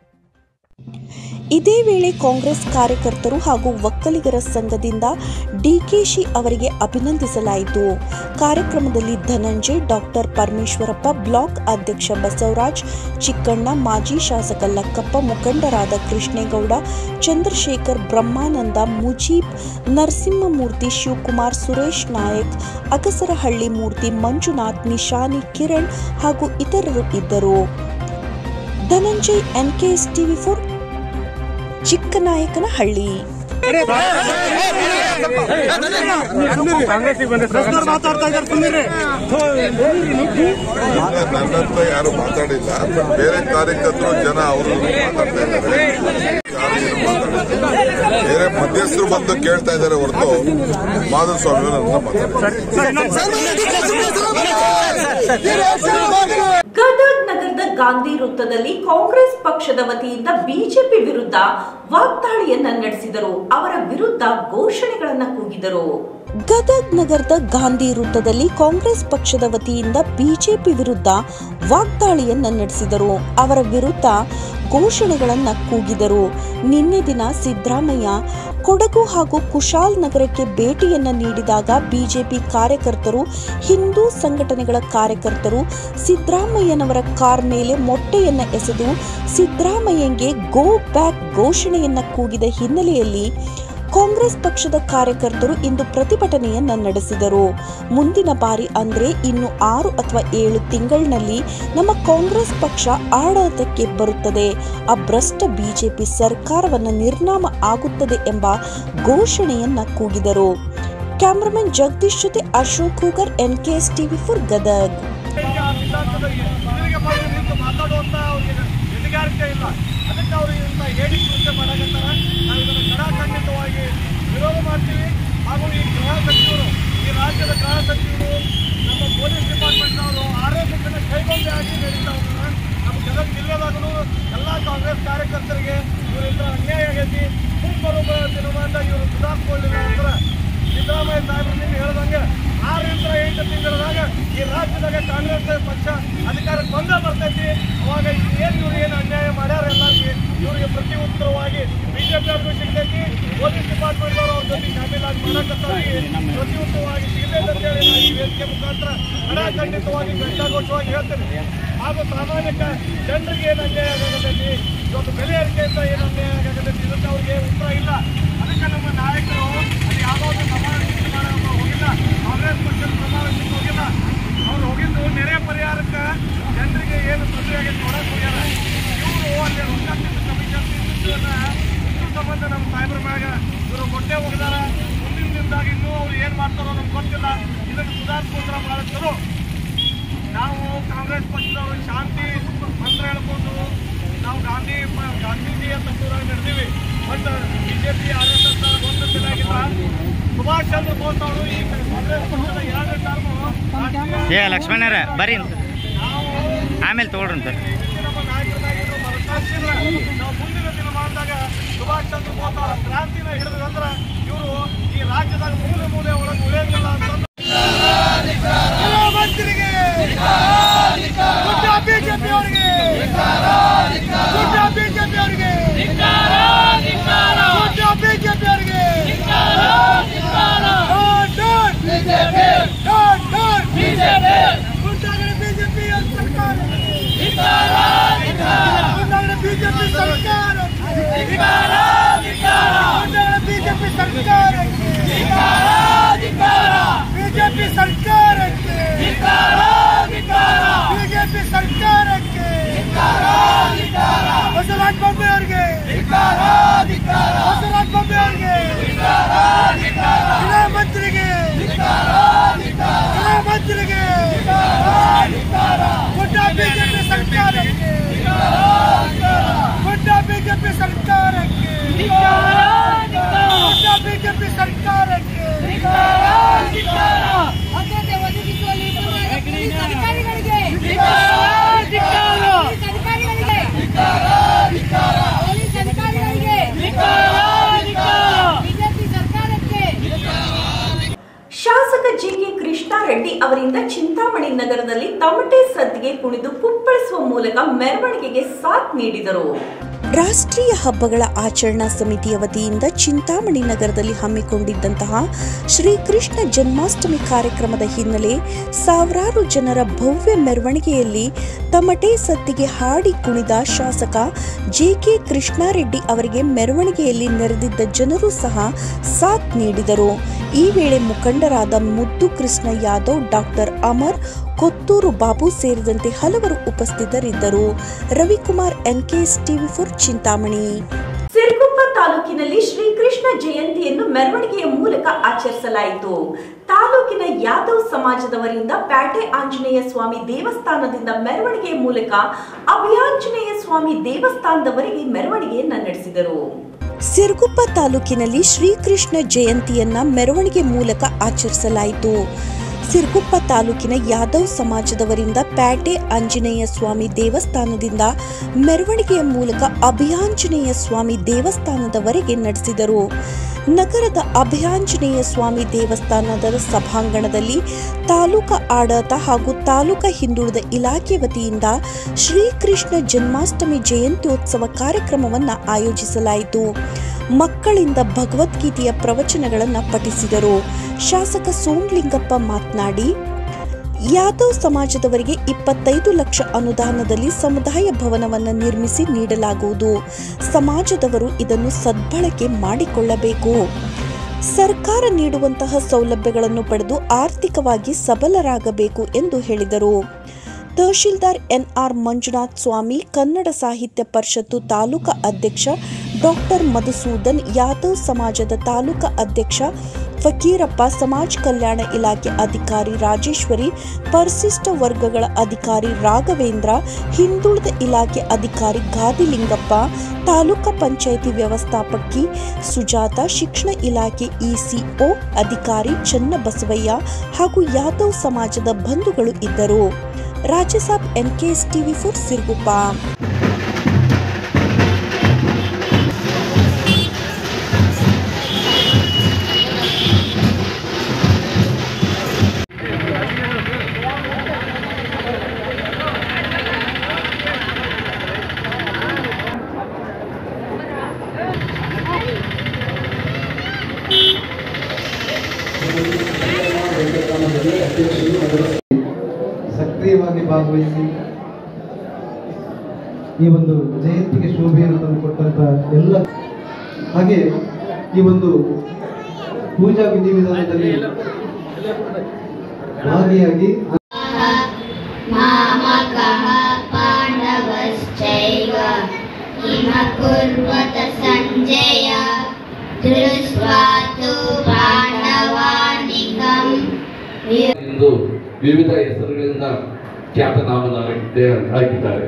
ಇದೇ ವೇಳೆ ಕಾಂಗ್ರೆಸ್ ಕಾರ್ಯಕರ್ತರು ಹಾಗೂ ಒಕ್ಕಲಿಗರ ಸಂಘದಿಂದ ಡಿಕೆಶಿ ಅವರಿಗೆ ಅಭಿನಂದಿಸಲಾಯಿತು ಕಾರ್ಯಕ್ರಮದಲ್ಲಿ ಧನಂಜಯ್ ಡಾಕ್ಟರ್ ಪರಮೇಶ್ವರಪ್ಪ ಬ್ಲಾಕ್ ಅಧ್ಯಕ್ಷ ಬಸವರಾಜ್ ಚಿಕ್ಕಣ್ಣ ಮಾಜಿ ಶಾಸಕ ಲಕ್ಕಪ್ಪ ಮುಖಂಡರಾದ ಕೃಷ್ಣೇಗೌಡ ಚಂದ್ರಶೇಖರ್ ಬ್ರಹ್ಮಾನಂದ ಮುಜೀಬ್ ನರಸಿಂಹಮೂರ್ತಿ ಶಿವಕುಮಾರ್ ಸುರೇಶ್ ನಾಯಕ್ ಅಗಸರಹಳ್ಳಿ ಮೂರ್ತಿ ಮಂಜುನಾಥ್ ನಿಶಾನಿ ಕಿರಣ್ ಹಾಗೂ ಇತರರು ಇದ್ದರು Dhananjay NKS TV four Chikkanayakanahalli ನನ್ನ ಹತ್ರ ಯಾರು ಮಾತಾಡಿಲ್ಲ ಬಟ್ ಬೇರೆ ಕಾರ್ಯಕರ್ತರು ಜನ ಅವರು ಮಾತಾಡ್ತಾ ಇದ್ದಾರೆ ಯಾರು ಏನು ಮಾತಾಡಿಲ್ಲ ಬೇರೆ ಮಧ್ಯಸ್ಥರು ಬಂದು ಕೇಳ್ತಾ ಇದ್ದಾರೆ ಹೊರತು ಮಾಧುಸ್ವಾಮಿ ನನ್ನ ಗದಗ್ ನಗರದ ಗಾಂಧಿ ವೃತ್ತದಲ್ಲಿ ಕಾಂಗ್ರೆಸ್ ಪಕ್ಷದ ವತಿಯಿಂದ ಬಿಜೆಪಿ ವಿರುದ್ಧ ವಾಗ್ದಾಳಿಯನ್ನ ನಡೆಸಿದರು ಅವರ ವಿರುದ್ಧ ಘೋಷಣೆಗಳನ್ನ ಕೂಗಿದರು ಗದಗ್ ನಗರದ ಗಾಂಧಿ ವೃತ್ತದಲ್ಲಿ ಕಾಂಗ್ರೆಸ್ ಪಕ್ಷದ ವತಿಯಿಂದ ಬಿಜೆಪಿ ವಿರುದ್ಧ ವಾಗ್ದಾಳಿಯನ್ನ ನಡೆಸಿದರು ಅವರ ವಿರುದ್ಧ ಘೋಷಣೆಗಳನ್ನ ಕೂಗಿದರು ನಿನ್ನೆ ದಿನ ಸಿದ್ದರಾಮಯ್ಯ ಕೊಡಗು ಹಾಗೂ ಕುಶಾಲ್ ನಗರಕ್ಕೆ ಭೇಟಿಯನ್ನ ನೀಡಿದಾಗ ಬಿಜೆಪಿ ಕಾರ್ಯಕರ್ತರು ಹಿಂದೂ ಸಂಘಟನೆಗಳ ಕಾರ್ಯಕರ್ತರು ಸಿದ್ದರಾಮಯ್ಯನವರ ಕಾರ್ ಮೇಲೆ ಮೊಟ್ಟೆಯನ್ನ ಎಸೆದು ಸಿದ್ದರಾಮಯ್ಯಂಗೆ ಗೋ ಬ್ಯಾಕ್ ಘೋಷಣೆಯನ್ನ ಕೂಗಿದ ಹಿನ್ನೆಲೆಯಲ್ಲಿ ಕಾಂಗ್ರೆಸ್ ಪಕ್ಷದ ಕಾರ್ಯಕರ್ತರು ಇಂದು ಪ್ರತಿಭಟನೆಯನ್ನ ನಡೆಸಿದರು ಮುಂದಿನ ಬಾರಿ ಅಂದ್ರೆ ಇನ್ನು ಆರು ಅಥವಾ ಏಳು ತಿಂಗಳಿನಲ್ಲಿ ನಮ್ಮ ಕಾಂಗ್ರೆಸ್ ಪಕ್ಷ ಆಡಳಿತಕ್ಕೆ ಬರುತ್ತದೆ ಆ ಭ್ರಷ್ಟ ಬಿಜೆಪಿ ಸರ್ಕಾರವನ್ನ ನಿರ್ನಾಮ ಆಗುತ್ತದೆ ಎಂಬ ಘೋಷಣೆಯನ್ನ ಕೂಗಿದರು ಕ್ಯಾಮರಾಮನ್ ಜಗದೀಶ್ ಜೊತೆ Ashok Hugar NKS TV four Gadag ಎದುರಿಗೆ ಬಂದು ನಿಂತು ಮಾತಾಡುವಂತ ಅವ್ರಿಗೆ ಎದುಗಾರಿಕೆ ಇಲ್ಲ ಅದಕ್ಕೆ ಅವರು ಇಂಥ ಹೇಳಿ ಕೃತ್ಯ ಮಾಡಕತ್ತಾರ ನಾವು ಇದನ್ನು ಕಡಾಖಂಡಿತವಾಗಿ ವಿರೋಧ ಮಾಡ್ತೀವಿ ಹಾಗೂ ಈ ಗೃಹ ಸಚಿವರು ಈ ರಾಜ್ಯದ ಗೃಹ ಸಚಿವರು ನಮ್ಮ ಪೊಲೀಸ್ ಡಿಪಾರ್ಟ್ಮೆಂಟ್ನವರು ಆರೋಗ್ಯಕ್ಕೆ ಕೈಗೊಂಡೆ ಆಗಿ ನಡೀತಾ ಹೋಗ್ತಾರೆ ನಮ್ಮ ಗದಗ ಜಿಲ್ಲೆದಾಗಲೂ ಎಲ್ಲ ಕಾಂಗ್ರೆಸ್ ಕಾರ್ಯಕರ್ತರಿಗೆ ಇವರಿಂದ ಅನ್ಯಾಯ ಆಗೈತಿ ಮುಂಬರುವ ದಿನಮಾನ ಇವರು ಸುಧಾರಿಸ್ಕೊಳ್ಳಿಲ್ಲ ಅಂದ್ರೆ ಸಿದ್ದರಾಮಯ್ಯ ಸಾಹೇಬರು ನೀವು ಹೇಳ್ದಂಗೆ ಆರರಿಂದ ಎಂಟು ತಿಂಗಳದಾಗ ಈ ರಾಜ್ಯದಾಗ ಕಾಂಗ್ರೆಸ್ ಪಕ್ಷ ಅಧಿಕಾರಕ್ಕೆ ಬಂದ ಬರ್ತೈತಿ ಅವಾಗ ಏನು ಇವ್ರು ಏನು ಅನ್ಯಾಯ ಮಾಡ್ಯಾರ ಎಲ್ಲರಿಗೆ ಇವರಿಗೆ ಪ್ರತಿ ಉತ್ತರವಾಗಿ ಬಿಜೆಪಿ ಅವ್ರಿಗೂ ಸಿಗ್ತೈತಿ ಪೊಲೀಸ್ ಡಿಪಾರ್ಟ್ಮೆಂಟ್ ಅವರು ಅವ್ರ ಜೊತೆ ಶಾಮೀಲಾಗಿ ಮಾಡಕತ್ತಾಗಿ ಪ್ರತಿ ಉತ್ತರವಾಗಿ ಸಿಗತೈತೆ ಅಂತ ಹೇಳಿ ನಾನು ಈ ವೇದಿಕೆ ಮುಖಾಂತರ ಖಂಡಿತವಾಗಿ ಘಂಟಾಘೋಷವಾಗಿ ಹೇಳ್ತೇನೆ ಹಾಗೂ ಸಾಮಾನ್ಯಕ ಜನರಿಗೆ ಏನು ಅನ್ಯಾಯ ಆಗತೈತಿ ಇವತ್ತು ಬೆಲೆ ಏರಿಕೆಯಿಂದ ಏನು ಅನ್ಯಾಯ ಆಗತೈತಿ ಇದಕ್ಕೆ ಅವ್ರಿಗೆ ಉತ್ತರ ಇಲ್ಲ ಅದಕ್ಕೆ ನಮ್ಮ ನಾಯಕರು ಅದು ಯಾವುದೋ ಒಂದು ಸಮಾವೇಶ ಮಾಡಕ್ಕೆ ಹೋಗಿಲ್ಲ ಕಾಂಗ್ರೆಸ್ ಪಕ್ಷದ ಸಮಾವೇಶಕ್ಕೆ ಹೋಗಿಲ್ಲ ಅವ್ರು ಹೋಗಿದ್ದು ನೆರೆ ಪರಿಹಾರಕ್ಕೆ ಜನರಿಗೆ ಏನು ತೊಂದರೆ ಆಗೈತೆ ನೋಡಕ್ಕೆ ಹೋಗ್ಯಾರ ಇವರು ಅಲ್ಲಿ ರೊಕ್ಕ ತಿಂದು ಕಮಿಷನ್ ತಿಂದಿದ್ದನ್ನ ಇಷ್ಟು ಸಂಬಂಧ ನಮ್ಮ ಸಾಹೇಬ್ರ ಮ್ಯಾಗ ಇವರು ಮೊಟ್ಟೆ ಹೋಗಿದಾರ ಮುಂದಿನ ದಿನದಾಗ ಇನ್ನೂ ಅವ್ರು ಏನು ಮಾಡ್ತಾರೋ ನಮ್ಗೆ ಗೊತ್ತಿಲ್ಲ ಇದನ್ನು ಸುಧಾರಿಸ್ಕೊಂಡ್ರೆ ಭಾಳ ಚಲೋ ನಾವು ಕಾಂಗ್ರೆಸ್ ಪಕ್ಷದವರು ಶಾಂತಿ ಮಂತ್ರ ಹೇಳ್ಕೊಂಡು ನಾವು ಗಾಂಧಿ ಪ- ಗಾಂಧೀಜಿಯ ತತ್ವದಾಗ ನಡೆದೀವಿ but BJP R S S ಒಂದು ಚೆನ್ನಾಗಿಲ್ಲ ಸುಭಾಷ್ ಚಂದ್ರ ಬೋಸ್ ಅವರು ಈ ಕಾಂಗ್ರೆಸ್ ಪಕ್ಷದ ಎರಡು ಟರ್ಮ್ ಏ ಲಕ್ಷ್ಮಣರ ಬರ್ರಿ ಆಮೇಲೆ ತಗೊಳ್ರಂತ ನಮ್ಮ ನಾಯಕರಾಗಿದ್ರು ಮನಸಾಕ್ಷಿಲ್ಲ ನಾವು ಮುಂದಿನ ದಿನಮಾನದಾಗ ಸುಭಾಷ್ ಚಂದ್ರ ಬೋಸ್ ಅವರ ಕ್ರಾಂತಿನ ಹಿಡಿದ್ರು ಅಂದ್ರೆ ಇವರು ಈ ರಾಜ್ಯದಾಗ ಮೂಲೆ ಮೂಲೆ ಒಳಗೆ ಉಳಿಯಂಗಿಲ್ಲ ಅಂತಂದು ಮಂತ್ರಿಗೆ ಬಿಜೆಪಿ ಅವರಿಗೆ ಬಿಜೆಪಿ ಅವರಿಗೆ ಬಿಜೆಪಿ ಅವರಿಗೆ ಬಿಜೆಪಿ ಸರ್ಕಾರ ಬಿಜೆಪಿ ಸರ್ಕಾರ ಬಿಜೆಪಿ ಸರ್ಕಾರ ಬಿಜೆಪಿ ಸರ್ಕಾರ ಬಸವರಾಜ ಬೊಮ್ಮೆ ಅವರಿಗೆ ಬಸವರಾಜ ಬೊಮ್ಮೆ ಅವರಿಗೆ ಗೃಹ ಮಂತ್ರಿಗೆ ಗೃಹ ಮಂತ್ರಿಗೆ ಗುಡ್ಡ ಬಿಜೆಪಿ ಸರ್ಕಾರಕ್ಕೆ ಗುಡ್ಡ ಬಿಜೆಪಿ ಸರ್ಕಾರಕ್ಕೆ ಗುಡ್ಡ ಬಿಜೆಪಿ ಸರ್ಕಾರಕ್ಕೆ ಭದ್ರತೆ ಒದಗಿಸುವಲ್ಲಿ ಪೊಲೀಸ್ ಅಧಿಕಾರಿಗಳಿಗೆ ಅಧಿಕಾರಿಗಳಿಗೆ ಪೊಲೀಸ್ ಅಧಿಕಾರಿಗಳಿಗೆ ಬಿಜೆಪಿ ಸರ್ಕಾರಕ್ಕೆ ಶಾಸಕ ಜಿಕೆ ಕೃಷ್ಣಾರೆಡ್ಡಿ ಅವರಿಂದ ಚಿಂತಾಮಣಿ ನಗರದಲ್ಲಿ ತಮಟೆ ಸದ್ದಿಗೆ ಕುಣಿದು ಕುಪ್ಪಳಿಸುವ ಮೂಲಕ ಮೆರವಣಿಗೆಗೆ ಸಾಥ್ ನೀಡಿದರು ರಾಷ್ಟ್ರೀಯ ಹಬ್ಬಗಳ ಆಚರಣಾ ಸಮಿತಿಯ ವತಿಯಿಂದ ಚಿಂತಾಮಣಿ ನಗರದಲ್ಲಿ ಹಮ್ಮಿಕೊಂಡಿದ್ದಂತಹ ಶ್ರೀಕೃಷ್ಣ ಜನ್ಮಾಷ್ಟಮಿ ಕಾರ್ಯಕ್ರಮದ ಹಿನ್ನೆಲೆ ಸಾವಿರಾರು ಜನರ ಭವ್ಯ ಮೆರವಣಿಗೆಯಲ್ಲಿ ತಮಟೆ ಸದ್ದಿಗೆ ಹಾಡಿ ಕುಣಿದ ಶಾಸಕ ಜೆಕೆ ಕೃಷ್ಣಾರೆಡ್ಡಿ ಅವರಿಗೆ ಮೆರವಣಿಗೆಯಲ್ಲಿ ನೆರೆದಿದ್ದ ಜನರು ಸಹ ಸಾಥ್ ನೀಡಿದರು ಈ ವೇಳೆ ಮುಖಂಡರಾದ ಮುದ್ದು ಕೃಷ್ಣ ಯಾದವ್ ಡಾಕ್ಟರ್ ಅಮರ್ ಕೊತ್ತೂರು ಬಾಬು ಸೇರಿದಂತೆ ಹಲವರು ಉಪಸ್ಥಿತರಿದ್ದರು Ravikumar NKS TV four Chintamani Siruguppa ತಾಲೂಕಿನಲ್ಲಿ ಶ್ರೀಕೃಷ್ಣ ಜಯಂತಿಯನ್ನು ಮೆರವಣಿಗೆಯ ಮೂಲಕ ಆಚರಿಸಲಾಯಿತು ತಾಲೂಕಿನ ಯಾದವ್ ಸಮಾಜದವರಿಂದ ಪ್ಯಾಟೆ ಆಂಜನೇಯ ಸ್ವಾಮಿ ದೇವಸ್ಥಾನದಿಂದ ಮೆರವಣಿಗೆಯ ಮೂಲಕ ಅಭಯಾಂಜನೇಯ ಸ್ವಾಮಿ ದೇವಸ್ಥಾನದವರೆಗೆ ಮೆರವಣಿಗೆಯನ್ನ ನಡೆಸಿದರು ಸಿರುಗುಪ್ಪ ತಾಲೂಕಿನಲ್ಲಿ ಶ್ರೀಕೃಷ್ಣ ಜಯಂತಿಯನ್ನ ಮೆರವಣಿಗೆ ಮೂಲಕ ಆಚರಿಸಲಾಯಿತು ಸಿರುಗುಪ್ಪ ತಾಲೂಕಿನ ಯಾದವ್ ಸಮಾಜದವರಿಂದ ಪ್ಯಾಟೆ ಆಂಜನೇಯ ಸ್ವಾಮಿ ದೇವಸ್ಥಾನದಿಂದ ಮೆರವಣಿಗೆಯ ಮೂಲಕ ಅಭಯಾಂಜನೇಯ ಸ್ವಾಮಿ ದೇವಸ್ಥಾನದವರೆಗೆ ನಡೆಸಿದರು ನಗರದ ಅಭಯಾಂಜನೇಯ ಸ್ವಾಮಿ ದೇವಸ್ಥಾನದ ಸಭಾಂಗಣದಲ್ಲಿ ತಾಲೂಕಾ ಆಡಳಿತ ಹಾಗೂ ತಾಲೂಕಾ ಹಿಂದುಳಿದ ಇಲಾಖೆ ವತಿಯಿಂದ ಶ್ರೀಕೃಷ್ಣ ಜನ್ಮಾಷ್ಟಮಿ ಜಯಂತ್ಯೋತ್ಸವ ಕಾರ್ಯಕ್ರಮವನ್ನು ಆಯೋಜಿಸಲಾಯಿತು ಮಕ್ಕಳಿಂದ ಭಗವದ್ಗೀತೆಯ ಪ್ರವಚನಗಳನ್ನು ಪಠಿಸಿದರು ಶಾಸಕ ಸೋಮಲಿಂಗಪ್ಪ ಮಾತನಾಡಿ ಯಾದವ್ ಸಮಾಜದವರಿಗೆ ಇಪ್ಪತ್ತೈದು ಲಕ್ಷ ಅನುದಾನದಲ್ಲಿ ಸಮುದಾಯ ಭವನವನ್ನು ನಿರ್ಮಿಸಿ ನೀಡಲಾಗುವುದು ಸಮಾಜದವರು ಇದನ್ನು ಸದ್ಬಳಕೆ ಮಾಡಿಕೊಳ್ಳಬೇಕು ಸರ್ಕಾರ ನೀಡುವಂತಹ ಸೌಲಭ್ಯಗಳನ್ನು ಪಡೆದು ಆರ್ಥಿಕವಾಗಿ ಸಬಲರಾಗಬೇಕು ಎಂದು ಹೇಳಿದರು ತಹಶೀಲ್ದಾರ್ ಎನ್ಆರ್ ಮಂಜುನಾಥ್ ಸ್ವಾಮಿ ಕನ್ನಡ ಸಾಹಿತ್ಯ ಪರಿಷತ್ತು ತಾಲೂಕಾ ಅಧ್ಯಕ್ಷ ಡಾಕ್ಟರ್ ಮಧುಸೂದನ್ ಯಾದವ್ ಸಮಾಜದ ತಾಲೂಕಾ ಅಧ್ಯಕ್ಷ ಫಕೀರಪ್ಪ ಸಮಾಜ ಕಲ್ಯಾಣ ಇಲಾಖೆ ಅಧಿಕಾರಿ ರಾಜೇಶ್ವರಿ ಪರಿಶಿಷ್ಟ ವರ್ಗಗಳ ಅಧಿಕಾರಿ ರಾಘವೇಂದ್ರ ಹಿಂದುಳಿದ ಇಲಾಖೆ ಅಧಿಕಾರಿ ಗಾದಿಲಿಂಗಪ್ಪ ತಾಲೂಕಾ ಪಂಚಾಯಿತಿ ವ್ಯವಸ್ಥಾಪಕಿ ಸುಜಾತ ಶಿಕ್ಷಣ ಇಲಾಖೆ ಇಸಿಒ ಅಧಿಕಾರಿ ಚನ್ನಬಸವಯ್ಯ ಹಾಗೂ ಯಾದವ್ ಸಮಾಜದ ಬಂಧುಗಳು ಇದ್ದರು Rajyasab NKS TV four Siruguppa ಸಕ್ರಿಯವಾಗಿ ಭಾಗವಹಿಸಿ ಈ ಒಂದು ಜಯಂತಿಗೆ ಶೋಭೆಯನ್ನು ತಂದುಕೊಟ್ಟಂತ ಎಲ್ಲ ಹಾಗೆ ಈ ಒಂದು ಪೂಜಾ ವಿಧಿವಿಧಾನದಲ್ಲಿ ಭಾಗಿಯಾಗಿ मामकः पाण्डवश्चैव किमकुर्वत सञ्जय दृष्ट्वा तु पाण्डवानिकम् ಎಂದು ವಿವಿಧ ಹೆಸರುಗಳಿಂದ ಖ್ಯಾತನಾಮನಾಗಿದ್ದಾರೆ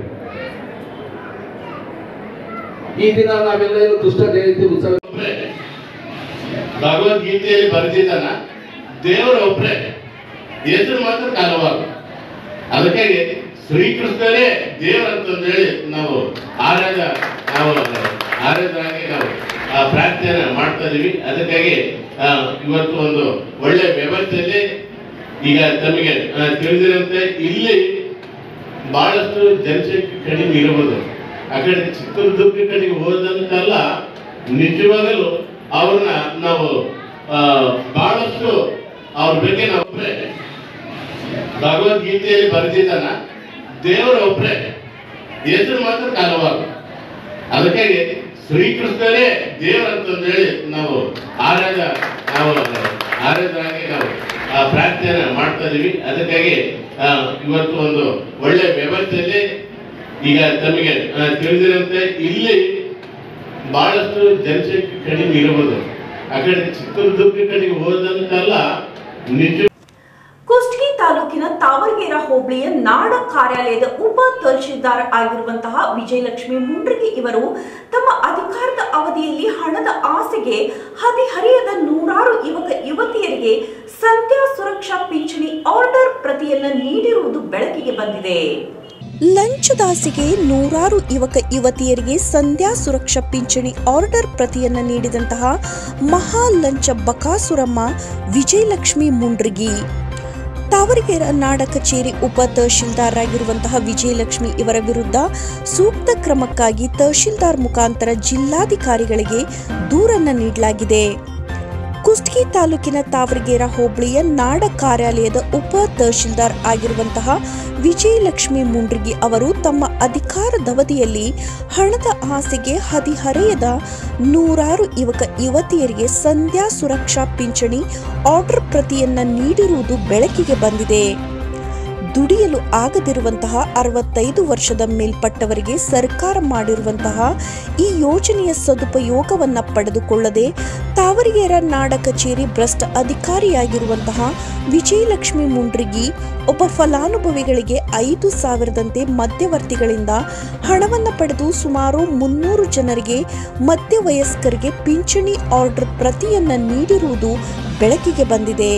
ಈ ದಿನ ನಾವೆಲ್ಲ ಏನು ಕೃಷ್ಣ ಜಯಂತಿ ಉತ್ಸವ ಭಗವದ್ಗೀತೆಯಲ್ಲಿ ಬರೆದಿದ್ದಾನ ದೇವರ ಒಬ್ಬರೇ ಹೆಸರು ಮಾತ್ರ ಕಾಲವಾರು ಅದಕ್ಕಾಗಿ ಶ್ರೀಕೃಷ್ಣರೇ ದೇವರಂತಂದೇಳಿ ನಾವು ಆರಾಧ ನಾವು ಆರಾಧರಾಗಿ ನಾವು ಆ ಪ್ರಾರ್ಥನೆ ಮಾಡ್ತಾ ಇದೀವಿ ಅದಕ್ಕಾಗಿ ಆ, ಇವತ್ತು ಒಂದು ಒಳ್ಳೆ ವ್ಯವಸ್ಥೆಯಲ್ಲಿ ಈಗ ತಮಗೆ ಆ, ತಿಳಿದಿರಂತೆ ಇಲ್ಲಿ ಬಹಳಷ್ಟು ಜನಸಂಖ್ಯೆ ಕಡಿಮೆ ಇರಬಹುದು ಆ ಕಡೆ ಚಿತ್ರದುರ್ಗ ಕಡೆಗೆ ಹೋದಂತೆಲ್ಲ ನಿಜವಾಗಲೂ ಅವ್ರನ್ನ ನಾವು ಆ, ಬಹಳಷ್ಟು ಅವ್ರ ಬಗ್ಗೆ ನಾವು ಒಬ್ರೇ ಭಗವದ್ಗೀತೆಯಲ್ಲಿ ಬರೆದಿದ್ದಾನ ದೇವರ ಒಬ್ಬರೇ ಹೆಸರು ಮಾತ್ರ ಕಾಲವಾರು ಅದಕ್ಕಾಗಿ ಶ್ರೀಕೃಷ್ಣರೇ ದೇವರಂತಂದೇಳಿ ನಾವು ಆರಾಧ ನಾವು ಆರಾಧರಾಗಿ ನಾವು ಆ ಪ್ರಾರ್ಥನೆ ಮಾಡ್ತಾ ಇದೀವಿ ಅದಕ್ಕಾಗಿ ಆ, ಇವತ್ತು ಒಂದು ಒಳ್ಳೆ ವ್ಯವಸ್ಥೆಯಲ್ಲಿ ಈಗ ತಮಗೆ ಆ, ತಿಳಿದಿರುವಂತೆ ಇಲ್ಲಿ ಬಹಳಷ್ಟು ಜನಸಂಖ್ಯೆ ಕಡಿಮೆ ಇರಬಹುದು ಆ ಕಡೆ ಚಿತ್ರದುರ್ಗ ಕಡೆಗೆ ಹೋದಂತಲ್ಲ ನಿಜ ಕುಷ್ಟಗಿ ತಾಲೂಕಿನ ತಾವರಗೇರ ಹೋಬಳಿಯ ನಾಡ ಕಾರ್ಯಾಲಯದ ಉಪ ತಹಶೀಲ್ದಾರ್ ಆಗಿರುವಂತಹ ವಿಜಯಲಕ್ಷ್ಮಿ ಮುಂಡ್ರಿಗಿ ಇವರು ತಮ್ಮ ಅಧಿಕಾರದ ಅವಧಿಯಲ್ಲಿ ಹಣದ ಆಸೆಗೆ ಹದಿಹರಿಯದ ನೂರಾರು ಯುವಕ ಯುವತಿಯರಿಗೆ ಸಂಧ್ಯಾ ಸುರಕ್ಷಾ ಪಿಂಚಣಿ ಆರ್ಡರ್ ಪ್ರತಿಯನ್ನ ನೀಡಿರುವುದು ಬೆಳಕಿಗೆ ಬಂದಿದೆ ಲಂಚದಾಸಿಗೆ ನೂರಾರು ಯುವಕ ಯುವತಿಯರಿಗೆ ಸಂಧ್ಯಾ ಸುರಕ್ಷಾ ಪಿಂಚಣಿ ಆರ್ಡರ್ ಪ್ರತಿಯನ್ನ ನೀಡಿದಂತಹ ಮಹಾ ಲಂಚ ಬಕಾಸುರಮ್ಮ ವಿಜಯಲಕ್ಷ್ಮಿ ಮುಂಡ್ರಿಗಿ ತಾವರಗೆರೆ ನಾಡ ಕಚೇರಿ ಉಪ ತಹಶೀಲ್ದಾರ್ ಆಗಿರುವಂತಹ ವಿಜಯಲಕ್ಷ್ಮಿ ಇವರ ವಿರುದ್ಧ ಸೂಕ್ತ ಕ್ರಮಕ್ಕಾಗಿ ತಹಶೀಲ್ದಾರ್ ಮುಖಾಂತರ ಜಿಲ್ಲಾಧಿಕಾರಿಗಳಿಗೆ ದೂರನ್ನ ನೀಡಲಾಗಿದೆ ಕುಷ್ಟಗಿ ತಾಲೂಕಿನ ತಾವರಗೇರ ಹೋಬಳಿಯ ನಾಡ ಕಾರ್ಯಾಲಯದ ಉಪ ತಹಶೀಲ್ದಾರ್ ಆಗಿರುವಂತಹ ವಿಜಯಲಕ್ಷ್ಮಿ ಮುಂಡ್ರಿಗಿ ಅವರು ತಮ್ಮ ಅಧಿಕಾರದವಧಿಯಲ್ಲಿ ಹಣದ ಆಸೆಗೆ ಹದಿಹರೆಯದ ನೂರಾರು ಯುವಕ ಯುವತಿಯರಿಗೆ ಸಂಧ್ಯಾ ಸುರಕ್ಷಾ ಪಿಂಚಣಿ ಆರ್ಡರ್ ಪ್ರತಿಯನ್ನ ನೀಡಿರುವುದು ಬೆಳಕಿಗೆ ಬಂದಿದೆ ದುಡಿಯಲು ಆಗದಿರುವಂತಹ ಅರವತ್ತೈದು ವರ್ಷದ ಮೇಲ್ಪಟ್ಟವರಿಗೆ ಸರ್ಕಾರ ಮಾಡಿರುವಂತಹ ಈ ಯೋಜನೆಯ ಸದುಪಯೋಗವನ್ನ ಪಡೆದುಕೊಳ್ಳದೆ ತಾವರಿಗೆರ ನಾಡ ಕಚೇರಿ ಭ್ರಷ್ಟ ಅಧಿಕಾರಿಯಾಗಿರುವಂತಹ ವಿಜಯಲಕ್ಷ್ಮಿ ಮುಂಡ್ರಿಗಿ ಒಬ್ಬ ಫಲಾನುಭವಿಗಳಿಗೆ ಐದು ಸಾವಿರದಂತೆ ಮಧ್ಯವರ್ತಿಗಳಿಂದ ಹಣವನ್ನು ಪಡೆದು ಸುಮಾರು ಮುನ್ನೂರು ಜನರಿಗೆ ಮಧ್ಯವಯಸ್ಕರಿಗೆ ಪಿಂಚಣಿ ಆರ್ಡರ್ ಪ್ರತಿಯನ್ನ ನೀಡಿರುವುದು ಬೆಳಕಿಗೆ ಬಂದಿದೆ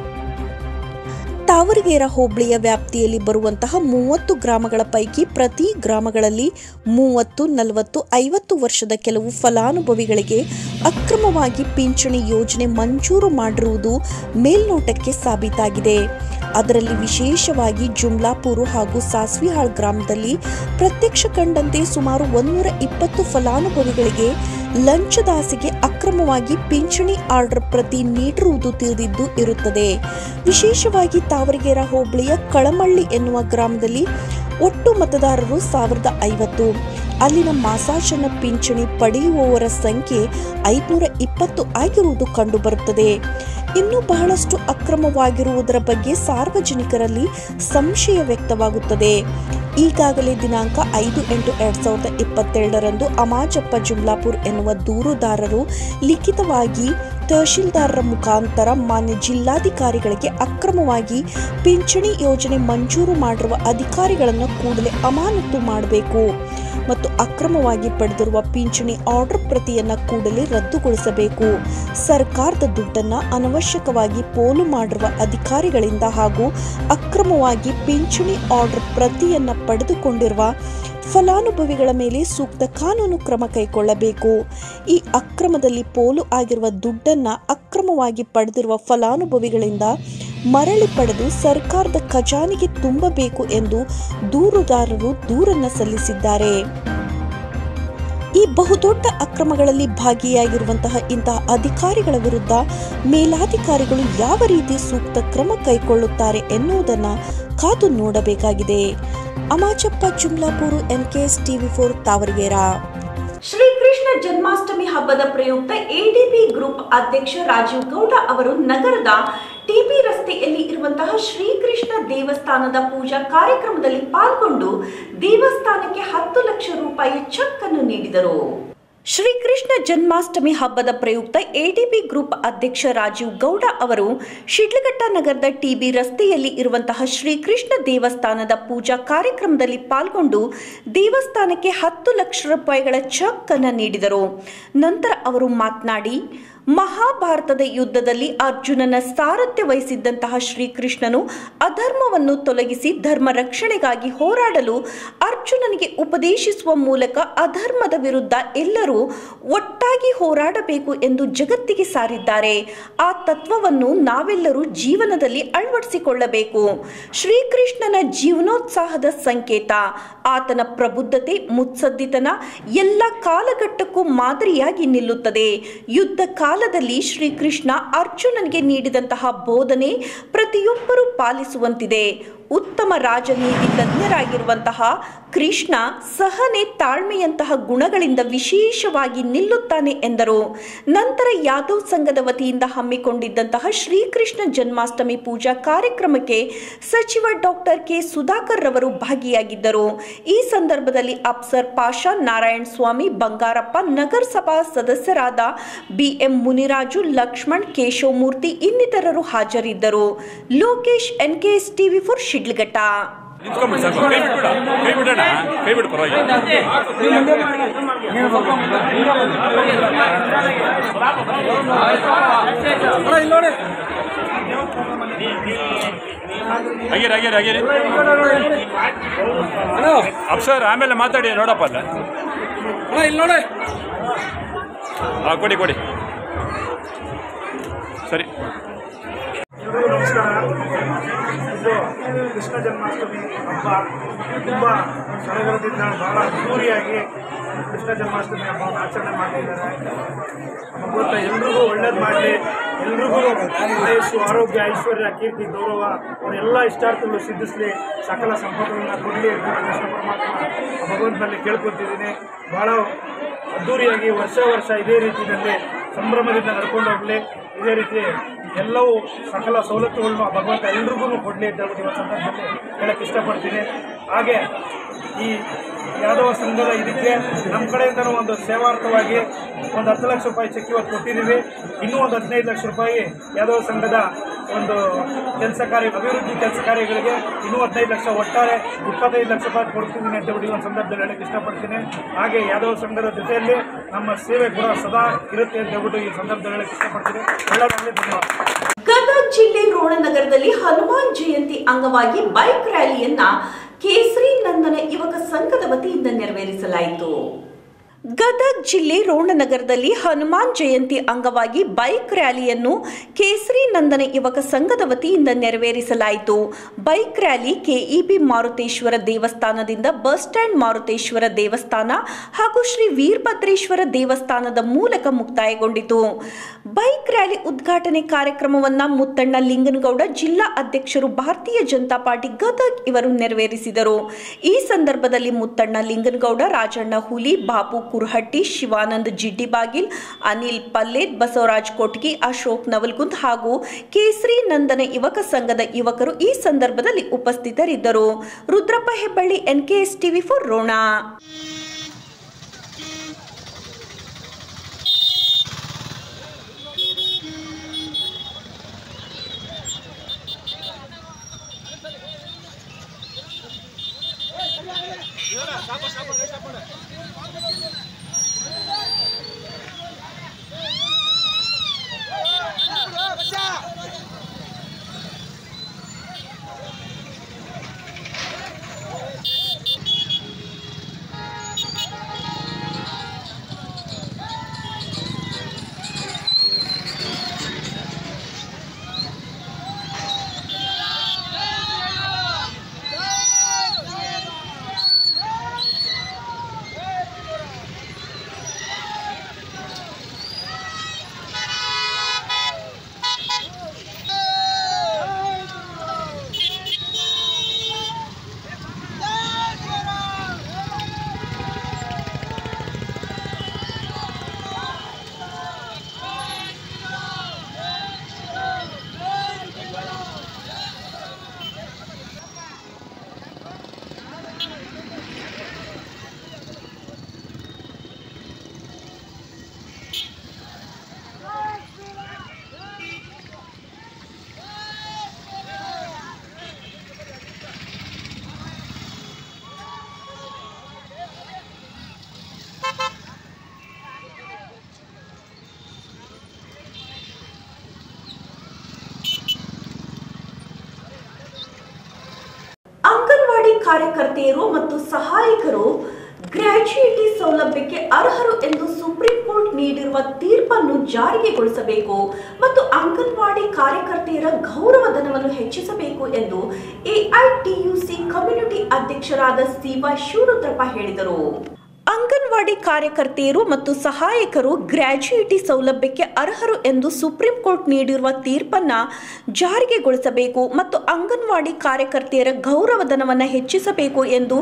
ತಾವರಗೇರ ಹೋಬಳಿಯ ವ್ಯಾಪ್ತಿಯಲ್ಲಿ ಬರುವಂತಹ ಮೂವತ್ತು ಗ್ರಾಮಗಳ ಪೈಕಿ ಪ್ರತಿ ಗ್ರಾಮಗಳಲ್ಲಿ ಮೂವತ್ತು ನಲವತ್ತು ಐವತ್ತು ವರ್ಷದ ಕೆಲವು ಫಲಾನುಭವಿಗಳಿಗೆ ಅಕ್ರಮವಾಗಿ ಪಿಂಚಣಿ ಯೋಜನೆ ಮಂಜೂರು ಮಾಡಿರುವುದು ಮೇಲ್ನೋಟಕ್ಕೆ ಸಾಬೀತಾಗಿದೆ ಅದರಲ್ಲಿ ವಿಶೇಷವಾಗಿ ಜುಮ್ಲಾಪುರು ಹಾಗೂ ಸಾಸ್ವಿಹಾಳ್ ಗ್ರಾಮದಲ್ಲಿ ಪ್ರತ್ಯಕ್ಷ ಕಂಡಂತೆ ಸುಮಾರು ಒಂದೂರ ಇಪ್ಪತ್ತು ಫಲಾನುಭವಿಗಳಿಗೆ ಲಂಚದಾಸಿಗೆ ಅಕ್ರಮವಾಗಿ ಪಿಂಚಣಿ ಆರ್ಡರ್ ಪ್ರತಿ ನೀಡಿರುವುದು ತಿಳಿದಿದ್ದು ಇರುತ್ತದೆ ವಿಶೇಷವಾಗಿ ತಾವರಗೇರ ಹೋಬಳಿಯ ಕಳಮಳ್ಳಿ ಎನ್ನುವ ಗ್ರಾಮದಲ್ಲಿ ಒಟ್ಟು ಮತದಾರರು ಸಾವಿರದ ಐವತ್ತು ಅಲ್ಲಿನ ಮಾಸಾಶನ ಪಿಂಚಣಿ ಪಡೆಯುವವರ ಸಂಖ್ಯೆ ಐದುನೂರ ಇಪ್ಪತ್ತು ಆಗಿರುವುದು ಕಂಡುಬರುತ್ತದೆ ಇನ್ನು ಬಹಳಷ್ಟು ಅಕ್ರಮವಾಗಿರುವುದರ ಬಗ್ಗೆ ಸಾರ್ವಜನಿಕರಲ್ಲಿ ಸಂಶಯ ವ್ಯಕ್ತವಾಗುತ್ತದೆ ಈಗಾಗಲೇ ದಿನಾಂಕ ಐದು ಎಂಟು ಎರಡ್ ಸಾವಿರದ ಇಪ್ಪತ್ತೆರಡರಂದು ಅಮಾಜಪ್ಪ ಜುಮ್ಲಾಪುರ್ ಎನ್ನುವ ದೂರುದಾರರು ಲಿಖಿತವಾಗಿ ತಹಶೀಲ್ದಾರರ ಮುಖಾಂತರ ಮಾನ್ಯ ಜಿಲ್ಲಾಧಿಕಾರಿಗಳಿಗೆ ಅಕ್ರಮವಾಗಿ ಪಿಂಚಣಿ ಯೋಜನೆ ಮಂಜೂರು ಮಾಡಿರುವ ಅಧಿಕಾರಿಗಳನ್ನು ಕೂಡಲೇ ಅಮಾನತು ಮಾಡಬೇಕು ಮತ್ತು ಅಕ್ರಮವಾಗಿ ಪಡೆದಿರುವ ಪಿಂಚಣಿ ಆರ್ಡರ್ ಪ್ರತಿಯನ್ನ ಕೂಡಲೇ ರದ್ದುಗೊಳಿಸಬೇಕು ಸರ್ಕಾರದ ದುಡ್ಡನ್ನ ಅನವಶ್ಯಕವಾಗಿ ಪೋಲು ಮಾಡಿರುವ ಅಧಿಕಾರಿಗಳಿಂದ ಹಾಗೂ ಅಕ್ರಮವಾಗಿ ಪಿಂಚಣಿ ಆರ್ಡರ್ ಪ್ರತಿಯನ್ನ ಪಡೆದುಕೊಂಡಿರುವ ಫಲಾನುಭವಿಗಳ ಮೇಲೆ ಸೂಕ್ತ ಕಾನೂನು ಕ್ರಮ ಕೈಗೊಳ್ಳಬೇಕು ಈ ಅಕ್ರಮದಲ್ಲಿ ಪೋಲು ಆಗಿರುವ ದುಡ್ಡನ್ನ ಅಕ್ರಮವಾಗಿ ಪಡೆದಿರುವ ಫಲಾನುಭವಿಗಳಿಂದ ಮರಳಿ ಪಡೆದು ಸರ್ಕಾರದ ಖಜಾನೆಗೆ ತುಂಬಬೇಕು ಎಂದು ದೂರುದಾರರು ದೂರನ್ನ ಸಲ್ಲಿಸಿದ್ದಾರೆ ಈ ಬಹುದೊಡ್ಡ ಅಕ್ರಮಗಳಲ್ಲಿ ಭಾಗಿಯಾಗಿರುವಂತಹ ಇಂತಹ ಅಧಿಕಾರಿಗಳ ವಿರುದ್ಧ ಮೇಲಾಧಿಕಾರಿಗಳು ಯಾವ ರೀತಿ ಸೂಕ್ತ ಕ್ರಮ ಕೈಗೊಳ್ಳುತ್ತಾರೆ ಎನ್ನುವುದನ್ನ ಕಾದು ನೋಡಬೇಕಾಗಿದೆ Amachappa Jumlapur NKS TV four Tavaragera Srikrishna Janmashtami ಹಬ್ಬದ ಪ್ರಯುಕ್ತ ಎಡಿಬಿ ಗ್ರೂಪ್ ಅಧ್ಯಕ್ಷ ರಾಜೀವ್ ಗೌಡ ಅವರು ನಗರದ ಟಿಬಿ ರಸ್ತೆಯಲ್ಲಿ ಇರುವಂತಹ ಶ್ರೀಕೃಷ್ಣ ದೇವಸ್ಥಾನದ ಪೂಜಾ ಕಾರ್ಯಕ್ರಮದಲ್ಲಿ ಪಾಲ್ಗೊಂಡು ದೇವಸ್ಥಾನಕ್ಕೆ ಹತ್ತು ಲಕ್ಷ ರೂಪಾಯಿ ಚೆಕ್ ಅನ್ನು ನೀಡಿದರು ಶ್ರೀಕೃಷ್ಣ ಜನ್ಮಾಷ್ಟಮಿ ಹಬ್ಬದ ಪ್ರಯುಕ್ತ ಎಡಿಬಿ ಗ್ರೂಪ್ ಅಧ್ಯಕ್ಷ ರಾಜೀವ್ ಗೌಡ ಅವರು ಶಿಡ್ಲಘಟ್ಟ ನಗರದ ಟಿಬಿ ರಸ್ತೆಯಲ್ಲಿ ಇರುವಂತಹ ಶ್ರೀಕೃಷ್ಣ ದೇವಸ್ಥಾನದ ಪೂಜಾ ಕಾರ್ಯಕ್ರಮದಲ್ಲಿ ಪಾಲ್ಗೊಂಡು ದೇವಸ್ಥಾನಕ್ಕೆ ಹತ್ತು ಲಕ್ಷ ರೂಪಾಯಿಗಳ ಚೆಕ್ ಅನ್ನು ನೀಡಿದರು ನಂತರ ಅವರು ಮಾತನಾಡಿ ಮಹಾಭಾರತದ ಯುದ್ಧದಲ್ಲಿ ಅರ್ಜುನನ ಸಾರಥ್ಯ ವಹಿಸಿದ್ದಂತಹ ಶ್ರೀಕೃಷ್ಣನು ಅಧರ್ಮವನ್ನು ತೊಲಗಿಸಿ ಧರ್ಮ ರಕ್ಷಣೆಗಾಗಿ ಹೋರಾಡಲು ಅರ್ಜುನನಿಗೆ ಉಪದೇಶಿಸುವ ಮೂಲಕ ಅಧರ್ಮದ ವಿರುದ್ಧ ಎಲ್ಲರೂ ಒಟ್ಟಾಗಿ ಹೋರಾಡಬೇಕು ಎಂದು ಜಗತ್ತಿಗೆ ಸಾರಿದ್ದಾರೆ ಆ ತತ್ವವನ್ನು ನಾವೆಲ್ಲರೂ ಜೀವನದಲ್ಲಿ ಅಳವಡಿಸಿಕೊಳ್ಳಬೇಕು ಶ್ರೀಕೃಷ್ಣನ ಜೀವನೋತ್ಸಾಹದ ಸಂಕೇತ ಆತನ ಪ್ರಬುದ್ಧತೆ ಮುತ್ಸದ್ದಿತನ ಎಲ್ಲ ಕಾಲಘಟ್ಟಕ್ಕೂ ಮಾದರಿಯಾಗಿ ನಿಲ್ಲುತ್ತದೆ ಯುದ್ಧ ಕಾಲದಲ್ಲಿ ಶ್ರೀಕೃಷ್ಣ ಅರ್ಜುನನಿಗೆ ನೀಡಿದಂತಹ ಬೋಧನೆ ಪ್ರತಿಯೊಬ್ಬರೂ ಪಾಲಿಸುವಂತಿದೆ ಉತ್ತಮ ರಾಜನೀತಿ ತಜ್ಞರಾಗಿರುವಂತಹ ಕೃಷ್ಣ ಸಹನೆ ತಾಳ್ಮೆಯಂತಹ ಗುಣಗಳಿಂದ ವಿಶೇಷವಾಗಿ ನಿಲ್ಲುತ್ತಾನೆ ಎಂದರು ನಂತರ ಯಾದವ್ ಸಂಘದ ವತಿಯಿಂದ ಹಮ್ಮಿಕೊಂಡಿದ್ದಂತಹ ಶ್ರೀಕೃಷ್ಣ ಜನ್ಮಾಷ್ಟಮಿ ಪೂಜಾ ಕಾರ್ಯಕ್ರಮಕ್ಕೆ ಸಚಿವ ಡಾಕ್ಟರ್ ಕೆ ಸುಧಾಕರ್ ರವರು ಭಾಗಿಯಾಗಿದ್ದರು ಈ ಸಂದರ್ಭದಲ್ಲಿ ಅಪ್ಸರ್ ಪಾಷಾ ನಾರಾಯಣ ಸ್ವಾಮಿ ಬಂಗಾರಪ್ಪ ನಗರಸಭಾ ಸದಸ್ಯರಾದ ಬಿಎಂ ಮುನಿರಾಜು ಲಕ್ಷ್ಮಣ್ ಕೇಶವಮೂರ್ತಿ ಇನ್ನಿತರರು ಹಾಜರಿದ್ದರು Lokesh NKS TV four Shidlaghatta ನಿಂತ್ಕೊಂಡ್ಬಿಡು ಸ್ವಲ್ಪ ಕೈ ಬಿಟ್ಬಿಡ ಕೈ ಬಿಡೋಣ ಕೈ ಬಿಡು ಪರವಾಗಿಲ್ಲ ಆಗ್ಯಾರ ಆಗ್ಯಾರ ಆಗ್ಯಾರ ಅಪ್ಸರ್ ಆಮೇಲೆ ಮಾತಾಡಿ ನೋಡಪ್ಪ ಅಲ್ಲ ಇಲ್ಲಿ ನೋಡಿ ಹಾಂ ಕೊಡಿ ಕೊಡಿ ಸರಿ ಎಲ್ರಿಗೂ ನಮಸ್ಕಾರ ಇದು ಕೃಷ್ಣ ಜನ್ಮಾಷ್ಟಮಿ ಹಬ್ಬ ತುಂಬ ಸಡಗರದಿಂದ ಬಹಳ ಅದ್ದೂರಿಯಾಗಿ ಕೃಷ್ಣ ಜನ್ಮಾಷ್ಟಮಿ ಹಬ್ಬವನ್ನು ಆಚರಣೆ ಮಾಡ್ತಿದ್ದಾರೆ ಭಗವಂತ ಎಲ್ರಿಗೂ ಒಳ್ಳೇದು ಮಾಡಲಿ ಎಲ್ರಿಗೂ ಆಯುಸ್ಸು ಆರೋಗ್ಯ ಐಶ್ವರ್ಯ ಕೀರ್ತಿ ಗೌರವ ಅವರೆಲ್ಲ ಇಷ್ಟಾರ್ಥಗಳು ಸಿದ್ಧಿಸಲಿ ಸಕಲ ಸಂಪತ್ತುಗಳನ್ನ ಕೊಡಲಿ ಅಂತ ಕೃಷ್ಣ ಪರಮಾತ್ಮ ಆ ಭಗವಂತನಲ್ಲಿ ಕೇಳ್ಕೊತಿದ್ದೀನಿ ಬಹಳ ಅದ್ದೂರಿಯಾಗಿ ವರ್ಷ ವರ್ಷ ಇದೇ ರೀತಿಯಲ್ಲಿ ಸಂಭ್ರಮದಿಂದ ನಡ್ಕೊಂಡು ಹೋಗಲಿ ಇದೇ ರೀತಿ ಎಲ್ಲವೂ ಸಕಲ ಸವಲತ್ತುಗಳನ್ನು ಆ ಭಗವಂತ ಎಲ್ರಿಗೂ ಕೊಡಲಿ ಅಂತ ಹೇಳ್ಬಿಟ್ಟು ಇವತ್ತು ಸಂದರ್ಭದಲ್ಲಿ ಹೇಳಕ್ಕೆ ಇಷ್ಟಪಡ್ತೀನಿ ಹಾಗೆ ಈ ಯಾದವ ಸಂಘದ ಇದಕ್ಕೆ ನಮ್ಮ ಕಡೆಯಿಂದನೂ ಒಂದು ಸೇವಾರ್ಥವಾಗಿ ಒಂದು ಹತ್ತು ಲಕ್ಷ ರೂಪಾಯಿ ಚೆಕ್ ಇವತ್ತು ಕೊಟ್ಟಿದ್ದೀವಿ ಇನ್ನೂ ಒಂದು ಹದಿನೈದು ಲಕ್ಷ ರೂಪಾಯಿ ಯಾದವ ಸಂಘದ ಒಂದು ಕೆಲಸ ಕಾರ್ಯ ಅಭಿವೃದ್ಧಿ ಕೆಲಸ ಕಾರ್ಯಗಳಿಗೆ ಇನ್ನೂ ಹದಿನೈದು ಲಕ್ಷ ಒಟ್ಟಾರೆ ಇಪ್ಪತ್ತೈದು ಲಕ್ಷ ರೂಪಾಯಿ ಕೊಡ್ತಿದ್ದೀನಿ ಅಂತ ಹೇಳಿ ಒಂದು ಸಂದರ್ಭದಲ್ಲಿ ಹೇಳಕ್ಕೆ ಇಷ್ಟಪಡ್ತೀನಿ ಹಾಗೆ ಯಾದವ ಸಂಘದ ಜೊತೆಯಲ್ಲಿ ನಮ್ಮ ಸೇವೆ ಕೂಡ ಸದಾ ಇರುತ್ತೆ ಅಂತ ಹೇಳ್ಬಿಟ್ಟು ಈ ಸಂದರ್ಭದಲ್ಲಿ ಹೇಳಕ್ಕೆ ಇಷ್ಟಪಡ್ತೀನಿ ಒಳ್ಳೆಯದಾಗಲಿ ಧನ್ಯವಾದ ಗದಗ ಜಿಲ್ಲೆ ರೋಣನಗರದಲ್ಲಿ ಹನುಮಾನ್ ಜಯಂತಿ ಅಂಗವಾಗಿ ಬೈಕ್ ರ್ಯಾಲಿಯನ್ನ ಕೇಸರಿ ನಂದನ ಯುವಕ ಸಂಘದ ವತಿಯಿಂದ ನೆರವೇರಿಸಲಾಯಿತು ಗದಗ್ ಜಿಲ್ಲೆ ರೋಣನಗರದಲ್ಲಿ ಹನುಮಾನ್ ಜಯಂತಿ ಅಂಗವಾಗಿ ಬೈಕ್ ರ್ಯಾಲಿಯನ್ನು ಕೇಸರಿ ನಂದನ ಯುವಕ ಸಂಘದ ವತಿಯಿಂದ ನೆರವೇರಿಸಲಾಯಿತು ಬೈಕ್ ರ್ಯಾಲಿ ಕೆಇಬಿ ಮಾರುತೇಶ್ವರ ದೇವಸ್ಥಾನದಿಂದ ಬಸ್ ಸ್ಟ್ಯಾಂಡ್ ಮಾರುತೇಶ್ವರ ದೇವಸ್ಥಾನ ಹಾಗೂ ಶ್ರೀ ವೀರಭದ್ರೇಶ್ವರ ದೇವಸ್ಥಾನದ ಮೂಲಕ ಮುಕ್ತಾಯಗೊಂಡಿತು ಬೈಕ್ ರ್ಯಾಲಿ ಉದ್ಘಾಟನೆ ಕಾರ್ಯಕ್ರಮವನ್ನ ಮುತ್ತಣ್ಣ ಲಿಂಗನಗೌಡ ಜಿಲ್ಲಾ ಅಧ್ಯಕ್ಷರು ಭಾರತೀಯ ಜನತಾ ಪಾರ್ಟಿ ಗದಗ್ ಇವರು ನೆರವೇರಿಸಿದರು ಈ ಸಂದರ್ಭದಲ್ಲಿ ಮುತ್ತಣ್ಣ ಲಿಂಗನಗೌಡ ರಾಜಣ್ಣ ಹುಲಿ ಬಾಬು ಕುರ್ಹಟ್ಟಿ ಶಿವಾನಂದ್ ಜಿಡ್ಡಿಬಾಗಿಲ್ ಅನಿಲ್ ಪಲ್ಲೇದ್ ಬಸವರಾಜ್ ಕೊಟ್ಗಿ ಅಶೋಕ್ ನವಲ್ಗುಂದ್ ಹಾಗೂ ಕೇಸರಿ ನಂದನ ಯುವಕ ಸಂಘದ ಯುವಕರು ಈ ಸಂದರ್ಭದಲ್ಲಿ ಉಪಸ್ಥಿತರಿದ್ದರು Rudrappa Hebballi NKS TV four Rona anganwadi ಕಾರ್ಯಕರ್ತೆಯರು ಮತ್ತು ಸಹಾಯಕರು ಗ್ರಾಚ್ಯುಯಿಟಿ ಸೌಲಭ್ಯಕ್ಕೆ ಅರ್ಹರು ಎಂದು ಸುಪ್ರೀಂ ಕೋರ್ಟ್ ನೀಡಿರುವ ತೀರ್ಪನ್ನು ಜಾರಿಗೆಗೊಳಿಸಬೇಕು ಮತ್ತು ಅಂಗನವಾಡಿ ಕಾರ್ಯಕರ್ತೆಯರ ಗೌರವಧನವನ್ನು ಹೆಚ್ಚಿಸಬೇಕು ಎಂದು ಎಐಟಿಯುಸಿ ಕಮ್ಯುನಿಟಿ ಅಧ್ಯಕ್ಷರಾದ ಸಿವಾ ಶಿವರುದ್ರಪ್ಪ ಹೇಳಿದರು ಅಂಗನವಾಡಿ ಕಾರ್ಯಕರ್ತೆಯರು ಮತ್ತು ಸಹಾಯಕರು ಗ್ರ್ಯಾಜುಯಿಟಿ ಸೌಲಭ್ಯಕ್ಕೆ ಅರ್ಹರು ಎಂದು ಸುಪ್ರೀಂ ಕೋರ್ಟ್ ನೀಡಿರುವ ತೀರ್ಪನ್ನ ಜಾರಿಗೆಗೊಳಿಸಬೇಕು ಮತ್ತು ಅಂಗನವಾಡಿ ಕಾರ್ಯಕರ್ತೆಯರ ಗೌರವಧನವನ್ನು ಹೆಚ್ಚಿಸಬೇಕು ಎಂದು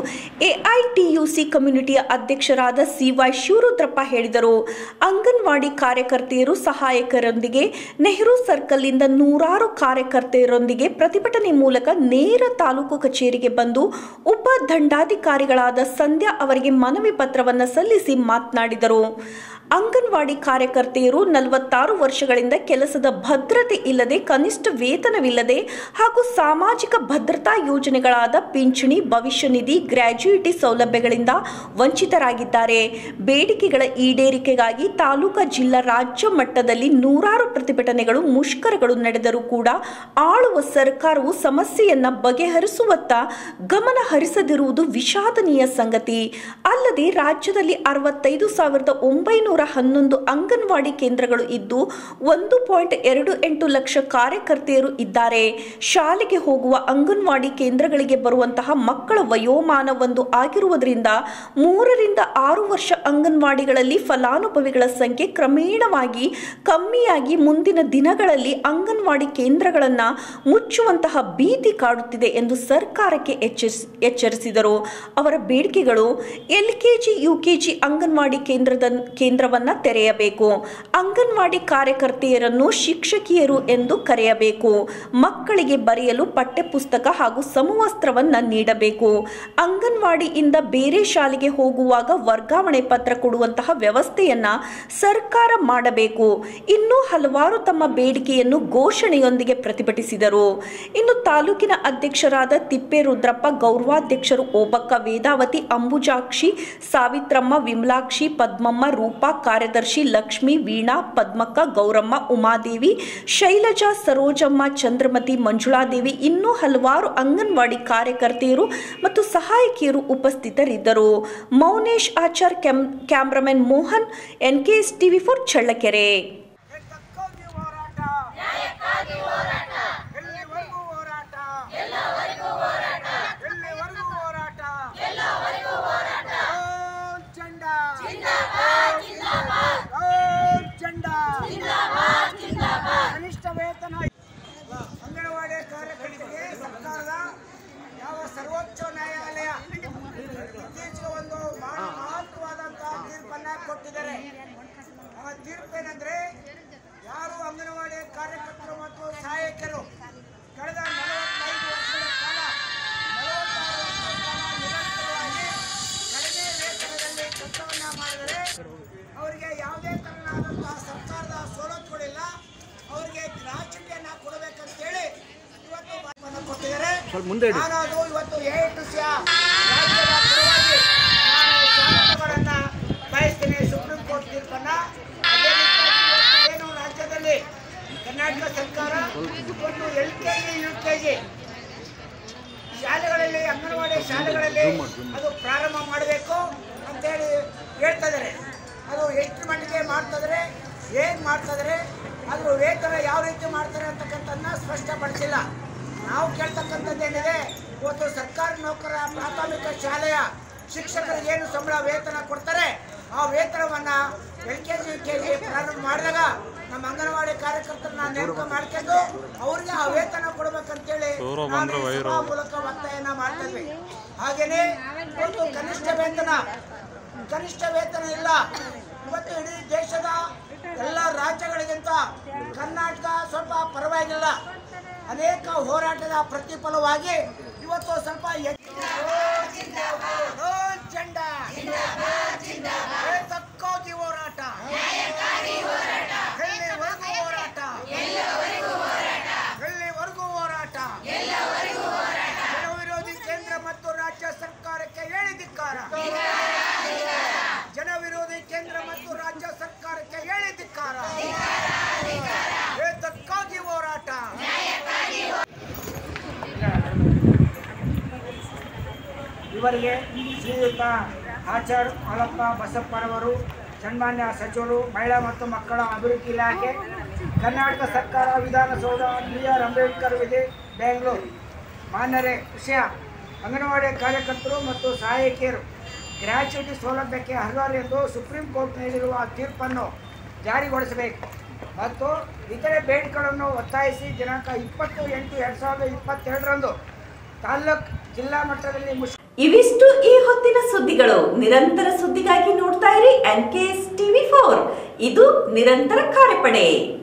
ಎಐಟಿಯುಸಿ ಕಮ್ಯುನಿಟಿಯ ಅಧ್ಯಕ್ಷರಾದ ಸಿವೈ ಶಿವರುದ್ರಪ್ಪ ಹೇಳಿದರು ಅಂಗನವಾಡಿ ಕಾರ್ಯಕರ್ತೆಯರು ಸಹಾಯಕರೊಂದಿಗೆ ನೆಹರು ಸರ್ಕಲ್ನಿಂದ ನೂರಾರು ಕಾರ್ಯಕರ್ತೆಯರೊಂದಿಗೆ ಪ್ರತಿಭಟನೆ ಮೂಲಕ ನೇರ ತಾಲೂಕು ಕಚೇರಿಗೆ ಬಂದು ಉಪ ದಂಡಾಧಿಕಾರಿಗಳಾದ ಸಂಧ್ಯಾ ಅವರಿಗೆ ಮನವಿ ಪತ್ರವನ್ನು ಸಲ್ಲಿಸಿ ಮಾತನಾಡಿದರು ಅಂಗನವಾಡಿ ಕಾರ್ಯಕರ್ತೆಯರು ನಲವತ್ತಾರು ವರ್ಷಗಳಿಂದ ಕೆಲಸದ ಭದ್ರತೆ ಇಲ್ಲದೆ ಕನಿಷ್ಠ ವೇತನವಿಲ್ಲದೆ ಹಾಗೂ ಸಾಮಾಜಿಕ ಭದ್ರತಾ ಯೋಜನೆಗಳಾದ ಪಿಂಚಣಿ ಭವಿಷ್ಯ ನಿಧಿ ಗ್ರ್ಯಾಜುಯಿಟಿ ಸೌಲಭ್ಯಗಳಿಂದ ವಂಚಿತರಾಗಿದ್ದಾರೆ ಬೇಡಿಕೆಗಳ ಈಡೇರಿಕೆಗಾಗಿ ತಾಲೂಕಾ ಜಿಲ್ಲಾ ರಾಜ್ಯ ಮಟ್ಟದಲ್ಲಿ ನೂರಾರು ಪ್ರತಿಭಟನೆಗಳು ಮುಷ್ಕರಗಳು ನಡೆದರೂ ಕೂಡ ಆಳುವ ಸರ್ಕಾರವು ಸಮಸ್ಯೆಯನ್ನ ಬಗೆಹರಿಸುವತ್ತ ಗಮನ ಹರಿಸದಿರುವುದು ವಿಷಾದನೀಯ ಸಂಗತಿ ಅಲ್ಲದೆ ರಾಜ್ಯದಲ್ಲಿ ಅರವತ್ತೈದು ಸಾವಿರದ ಒಂಬೈನೂರ ಹನ್ನೊಂದು ಅಂಗನವಾಡಿ ಕೇಂದ್ರಗಳು ಇದ್ದು ಒಂದು ಪಾಯಿಂಟ್ ಎರಡು ಎಂಟು ಲಕ್ಷ ಕಾರ್ಯಕರ್ತೆಯರು ಇದ್ದಾರೆ ಶಾಲೆಗೆ ಹೋಗುವ ಅಂಗನವಾಡಿ ಕೇಂದ್ರಗಳಿಗೆ ಬರುವಂತಹ ಮಕ್ಕಳ ವಯೋಮಾನ ಒಂದು ಆಗಿರುವುದರಿಂದ ಮೂರರಿಂದ ಆರು ವರ್ಷ ಅಂಗನವಾಡಿಗಳಲ್ಲಿ ಫಲಾನುಭವಿಗಳ ಸಂಖ್ಯೆ ಕ್ರಮೇಣವಾಗಿ ಕಮ್ಮಿಯಾಗಿ ಮುಂದಿನ ದಿನಗಳಲ್ಲಿ ಅಂಗನವಾಡಿ ಕೇಂದ್ರಗಳನ್ನು ಮುಚ್ಚುವಂತಹ ಭೀತಿ ಕಾಡುತ್ತಿದೆ ಎಂದು ಸರ್ಕಾರಕ್ಕೆ ಎಚ್ಚರಿಸ್ ಎಚ್ಚರಿಸಿದರು ಅವರ ಬೇಡಿಕೆಗಳು ಎಲ್ಕೆಜಿ ಯುಕೆಜಿ ಅಂಗನವಾಡಿ ಕೇಂದ್ರದ ಕೇಂದ್ರವನ್ನ ತೆರೆಯಬೇಕು ಅಂಗನವಾಡಿ ಕಾರ್ಯಕರ್ತೆಯರನ್ನು ಶಿಕ್ಷಕಿಯರು ಎಂದು ಕರೆಯಬೇಕು ಮಕ್ಕಳಿಗೆ ಬರೆಯಲು ಪಠ್ಯಪುಸ್ತಕ ಹಾಗೂ ಸಮವಸ್ತ್ರವನ್ನ ನೀಡಬೇಕು ಅಂಗನವಾಡಿಯಿಂದ ಬೇರೆ ಶಾಲೆಗೆ ಹೋಗುವಾಗ ವರ್ಗಾವಣೆ ಪತ್ರ ಕೊಡುವಂತಹ ವ್ಯವಸ್ಥೆಯನ್ನ ಸರ್ಕಾರ ಮಾಡಬೇಕು ಇನ್ನೂ ಹಲವಾರು ತಮ್ಮ ಬೇಡಿಕೆಯನ್ನು ಘೋಷಣೆಯೊಂದಿಗೆ ಪ್ರತಿಭಟಿಸಿದರು ಇನ್ನು ತಾಲೂಕಿನ ಅಧ್ಯಕ್ಷರಾದ ತಿಪ್ಪೇರುದ್ರಪ್ಪ ಗೌರವಾಧ್ಯಕ್ಷರು ಓಬಕ್ಕ ವೇದಾವತಿ ಅಂಬುಜಾಕ್ಷಿ ಸಾವಿತ್ರಮ್ಮ ವಿಮಲಾಕ್ಷಿ ಪದ್ಮಮ್ಮ ರೂಪಾ ಕಾರ್ಯದರ್ಶಿ ಲಕ್ಷ್ಮಿ ವೀಣಾ ಪದ್ಮಕ್ಕ ಗೌರಮ್ಮ ಉಮಾದೇವಿ ಶೈಲಜಾ ಸರೋಜಮ್ಮ ಚಂದ್ರಮತಿ ಮಂಜುಳಾದೇವಿ ಇನ್ನೂ ಹಲವಾರು ಅಂಗನವಾಡಿ ಕಾರ್ಯಕರ್ತೆಯರು ಮತ್ತು ಸಹಾಯಕಿಯರು ಉಪಸ್ಥಿತರಿದ್ದರು Mounesh Achar cam cameraman Mohan NKS TV four Challakere ಕನಿಷ್ಠ ವೇತನ ಅಂಗನವಾಡಿ ಕಾರ್ಯಕರ್ತರಿಗೆ ಸರ್ಕಾರದ ಯಾವ ಸರ್ವೋಚ್ಚ ನ್ಯಾಯಾಲಯ ಇತ್ತೀಚೆಗೆ ಒಂದು ಬಹಳ ಮಹತ್ವವಾದಂತಹ ತೀರ್ಪನ್ನ ಕೊಟ್ಟಿದ್ದಾರೆ ಆ ತೀರ್ಪೇನೆಂದ್ರೆ ಯಾರು ಅಂಗನವಾಡಿ ಕಾರ್ಯಕರ್ತರು ಮತ್ತು ಸಹಾಯಕರು ಕಳೆದ ನಲವತ್ತೈದು ವರ್ಷಗಳ ಕಾಲ ನಲವತ್ತಾರು ವರ್ಷಗಳ ಕಾಲ ನಿರಂತರವಾಗಿ ಕಡಿಮೆ ವೇತನದಲ್ಲಿ ಕೆಲಸವನ್ನ ಮಾಡಿದರೆ ಅವರಿಗೆ ಯಾವುದೇ ತರನಾದಂತಹ ಸರ್ಕಾರದ ಸವಲತ್ತುಗಳಿಲ್ಲ ಅವರಿಗೆ ಗ್ರಾಚ್ಯುಟಿಯನ್ನ ಕೊಡಬೇಕಂತೇಳಿ ಇವತ್ತು ಮಾತನ್ನ ಕೊಟ್ಟಿದ್ದಾರೆ ನಾನು ಅದು ಇವತ್ತು ಎ ಟು ಸಿ ರಾಜ್ಯದ ಪರವಾಗಿ ನಾನು ಸ್ವಾಗತಗಳನ್ನ ಬಯಸ್ತೀನಿ ಸುಪ್ರೀಂ ಕೋರ್ಟ್ ತೀರ್ಪನ್ನ ಅದೇ ರೀತಿಯಾಗಿ ಇವತ್ತು ಏನು ರಾಜ್ಯದಲ್ಲಿ ಕರ್ನಾಟಕ ಸರ್ಕಾರ ಇವತ್ತು L K G U K G ಶಾಲೆಗಳಲ್ಲಿ ಅಂಗನವಾಡಿ ಶಾಲೆಗಳಲ್ಲಿ ಅದು ಪ್ರಾರಂಭ ಮಾಡಬೇಕು ಅಂತೇಳಿ ಹೇಳ್ತಾ ಇದ್ದಾರೆ ಅದು ಎಷ್ಟು ಮಟ್ಟಿಗೆ ಮಾಡ್ತಿದ್ರೆ ಏನು ಮಾಡ್ತಿದ್ರೆ ಅದ್ರ ವೇತನ ಯಾವ ರೀತಿ ಮಾಡ್ತಾರೆ ಅಂತಕ್ಕಂಥದ್ದನ್ನ ಸ್ಪಷ್ಟಪಡಿಸಿಲ್ಲ ನಾವು ಕೇಳ್ತಕ್ಕಂಥದ್ದು ಏನಿದೆ ಇವತ್ತು ಸರ್ಕಾರಿ ನೌಕರ ಪ್ರಾಥಮಿಕ ಶಾಲೆಯ ಶಿಕ್ಷಕರಿಗೆ ಏನು ಸಂಬಳ ವೇತನ ಕೊಡ್ತಾರೆ ಆ ವೇತನವನ್ನ L K G U K G ಪ್ರಾರಂಭ ಮಾಡಿದಾಗ ನಮ್ಮ ಅಂಗನವಾಡಿ ಕಾರ್ಯಕರ್ತರನ್ನ ನೇಮಕ ಮಾಡ್ಕೊಂಡು ಅವ್ರಿಗೆ ಆ ವೇತನ ಕೊಡ್ಬೇಕಂತೇಳಿ ನಾನು ಈ ಸಭಾ ಮೂಲಕ ಒತ್ತಾಯನ ಮಾಡ್ತಾ ಇದ್ವಿ ಹಾಗೇನೆ ಇವತ್ತು ಕನಿಷ್ಠ ವೇತನ ಕನಿಷ್ಠ ವೇತನ ಇಲ್ಲ ಇವತ್ತು ಇಡೀ ದೇಶದ ಎಲ್ಲ ರಾಜ್ಯಗಳಿಗಿಂತ ಕರ್ನಾಟಕ ಸ್ವಲ್ಪ ಪರವಾಗಿಲ್ಲ ಅನೇಕ ಹೋರಾಟದ ಪ್ರತಿಫಲವಾಗಿ ಇವತ್ತು ಸ್ವಲ್ಪ ಹೆಚ್ಚು- ಓ ಜಂಡ ತಕ್ಕೋಗಿ ಹೋರಾಟ ಎಲ್ಲಿವರೆಗೂ ಹೋರಾಟ ಎಲ್ಲಿವರೆಗೂ ಹೋರಾಟ ಜನ ವಿರೋಧಿ ಕೇಂದ್ರ ಮತ್ತು ರಾಜ್ಯ ಸರ್ಕಾರಕ್ಕೆ ಹೇಳಿ ಧಿಕ್ಕಾರ ಜನ ವಿರೋಧಿ ಕೇಂದ್ರ ಮತ್ತು ರಾಜ್ಯ ಸರ್ಕಾರಕ್ಕೆ ಹೇಳಿ ಧಿಕ್ಕಾರ ಏತಕ್ಕಾಗಿ ಹೋರಾಟ ಇವರಿಗೆ ಶ್ರೀಯುತ ಆಚಾರ್ ಮಲಪ್ಪ ಬಸಪ್ಪರವರು ಸನ್ಮಾನ್ಯ ಸಚಿವರು ಮಹಿಳಾ ಮತ್ತು ಮಕ್ಕಳ ಅಭಿವೃದ್ಧಿ ಇಲಾಖೆ ಕರ್ನಾಟಕ ಸರ್ಕಾರ ವಿಧಾನಸೌಧ ಬಿ ಆರ್ ಅಂಬೇಡ್ಕರ್ ವಿಧಿ ಬೆಂಗಳೂರು ಮಾನ್ಯರೇ ವಿಷಯ ಅಂಗನವಾಡಿ ಕಾರ್ಯಕರ್ತರು ಮತ್ತು ಸಹಾಯಕಿಯರು ಗ್ರ್ಯಾಚ್ಯುಟಿ ಸೌಲಭ್ಯಕ್ಕೆ ಅರ್ಹರು ಎಂದು ಸುಪ್ರೀಂ ಕೋರ್ಟ್ ನೀಡಿರುವ ತೀರ್ಪನ್ನು ಜಾರಿಗೊಳಿಸಬೇಕು ಮತ್ತು ಇತರೆ ಬೇಡಿಕೆಗಳನ್ನು ಒತ್ತಾಯಿಸಿ ದಿನಾಂಕ ಇಪ್ಪತ್ತು ಎಂಟು ಎರಡು ಸಾವಿರದ ಇಪ್ಪತ್ತೆರಡರಂದು ತಾಲ್ಲೂಕ್ ಜಿಲ್ಲಾ ಮಟ್ಟದಲ್ಲಿ ಮುಷ್ ಇವಿಷ್ಟು ಈ ಹೊತ್ತಿನ ಸುದ್ದಿಗಳು ನಿರಂತರ ಸುದ್ದಿಗಾಗಿ ನೋಡ್ತಾ ಇರಿ N K S TV four ಇದು ನಿರಂತರ ಕಾರ್ಯಪಡೆ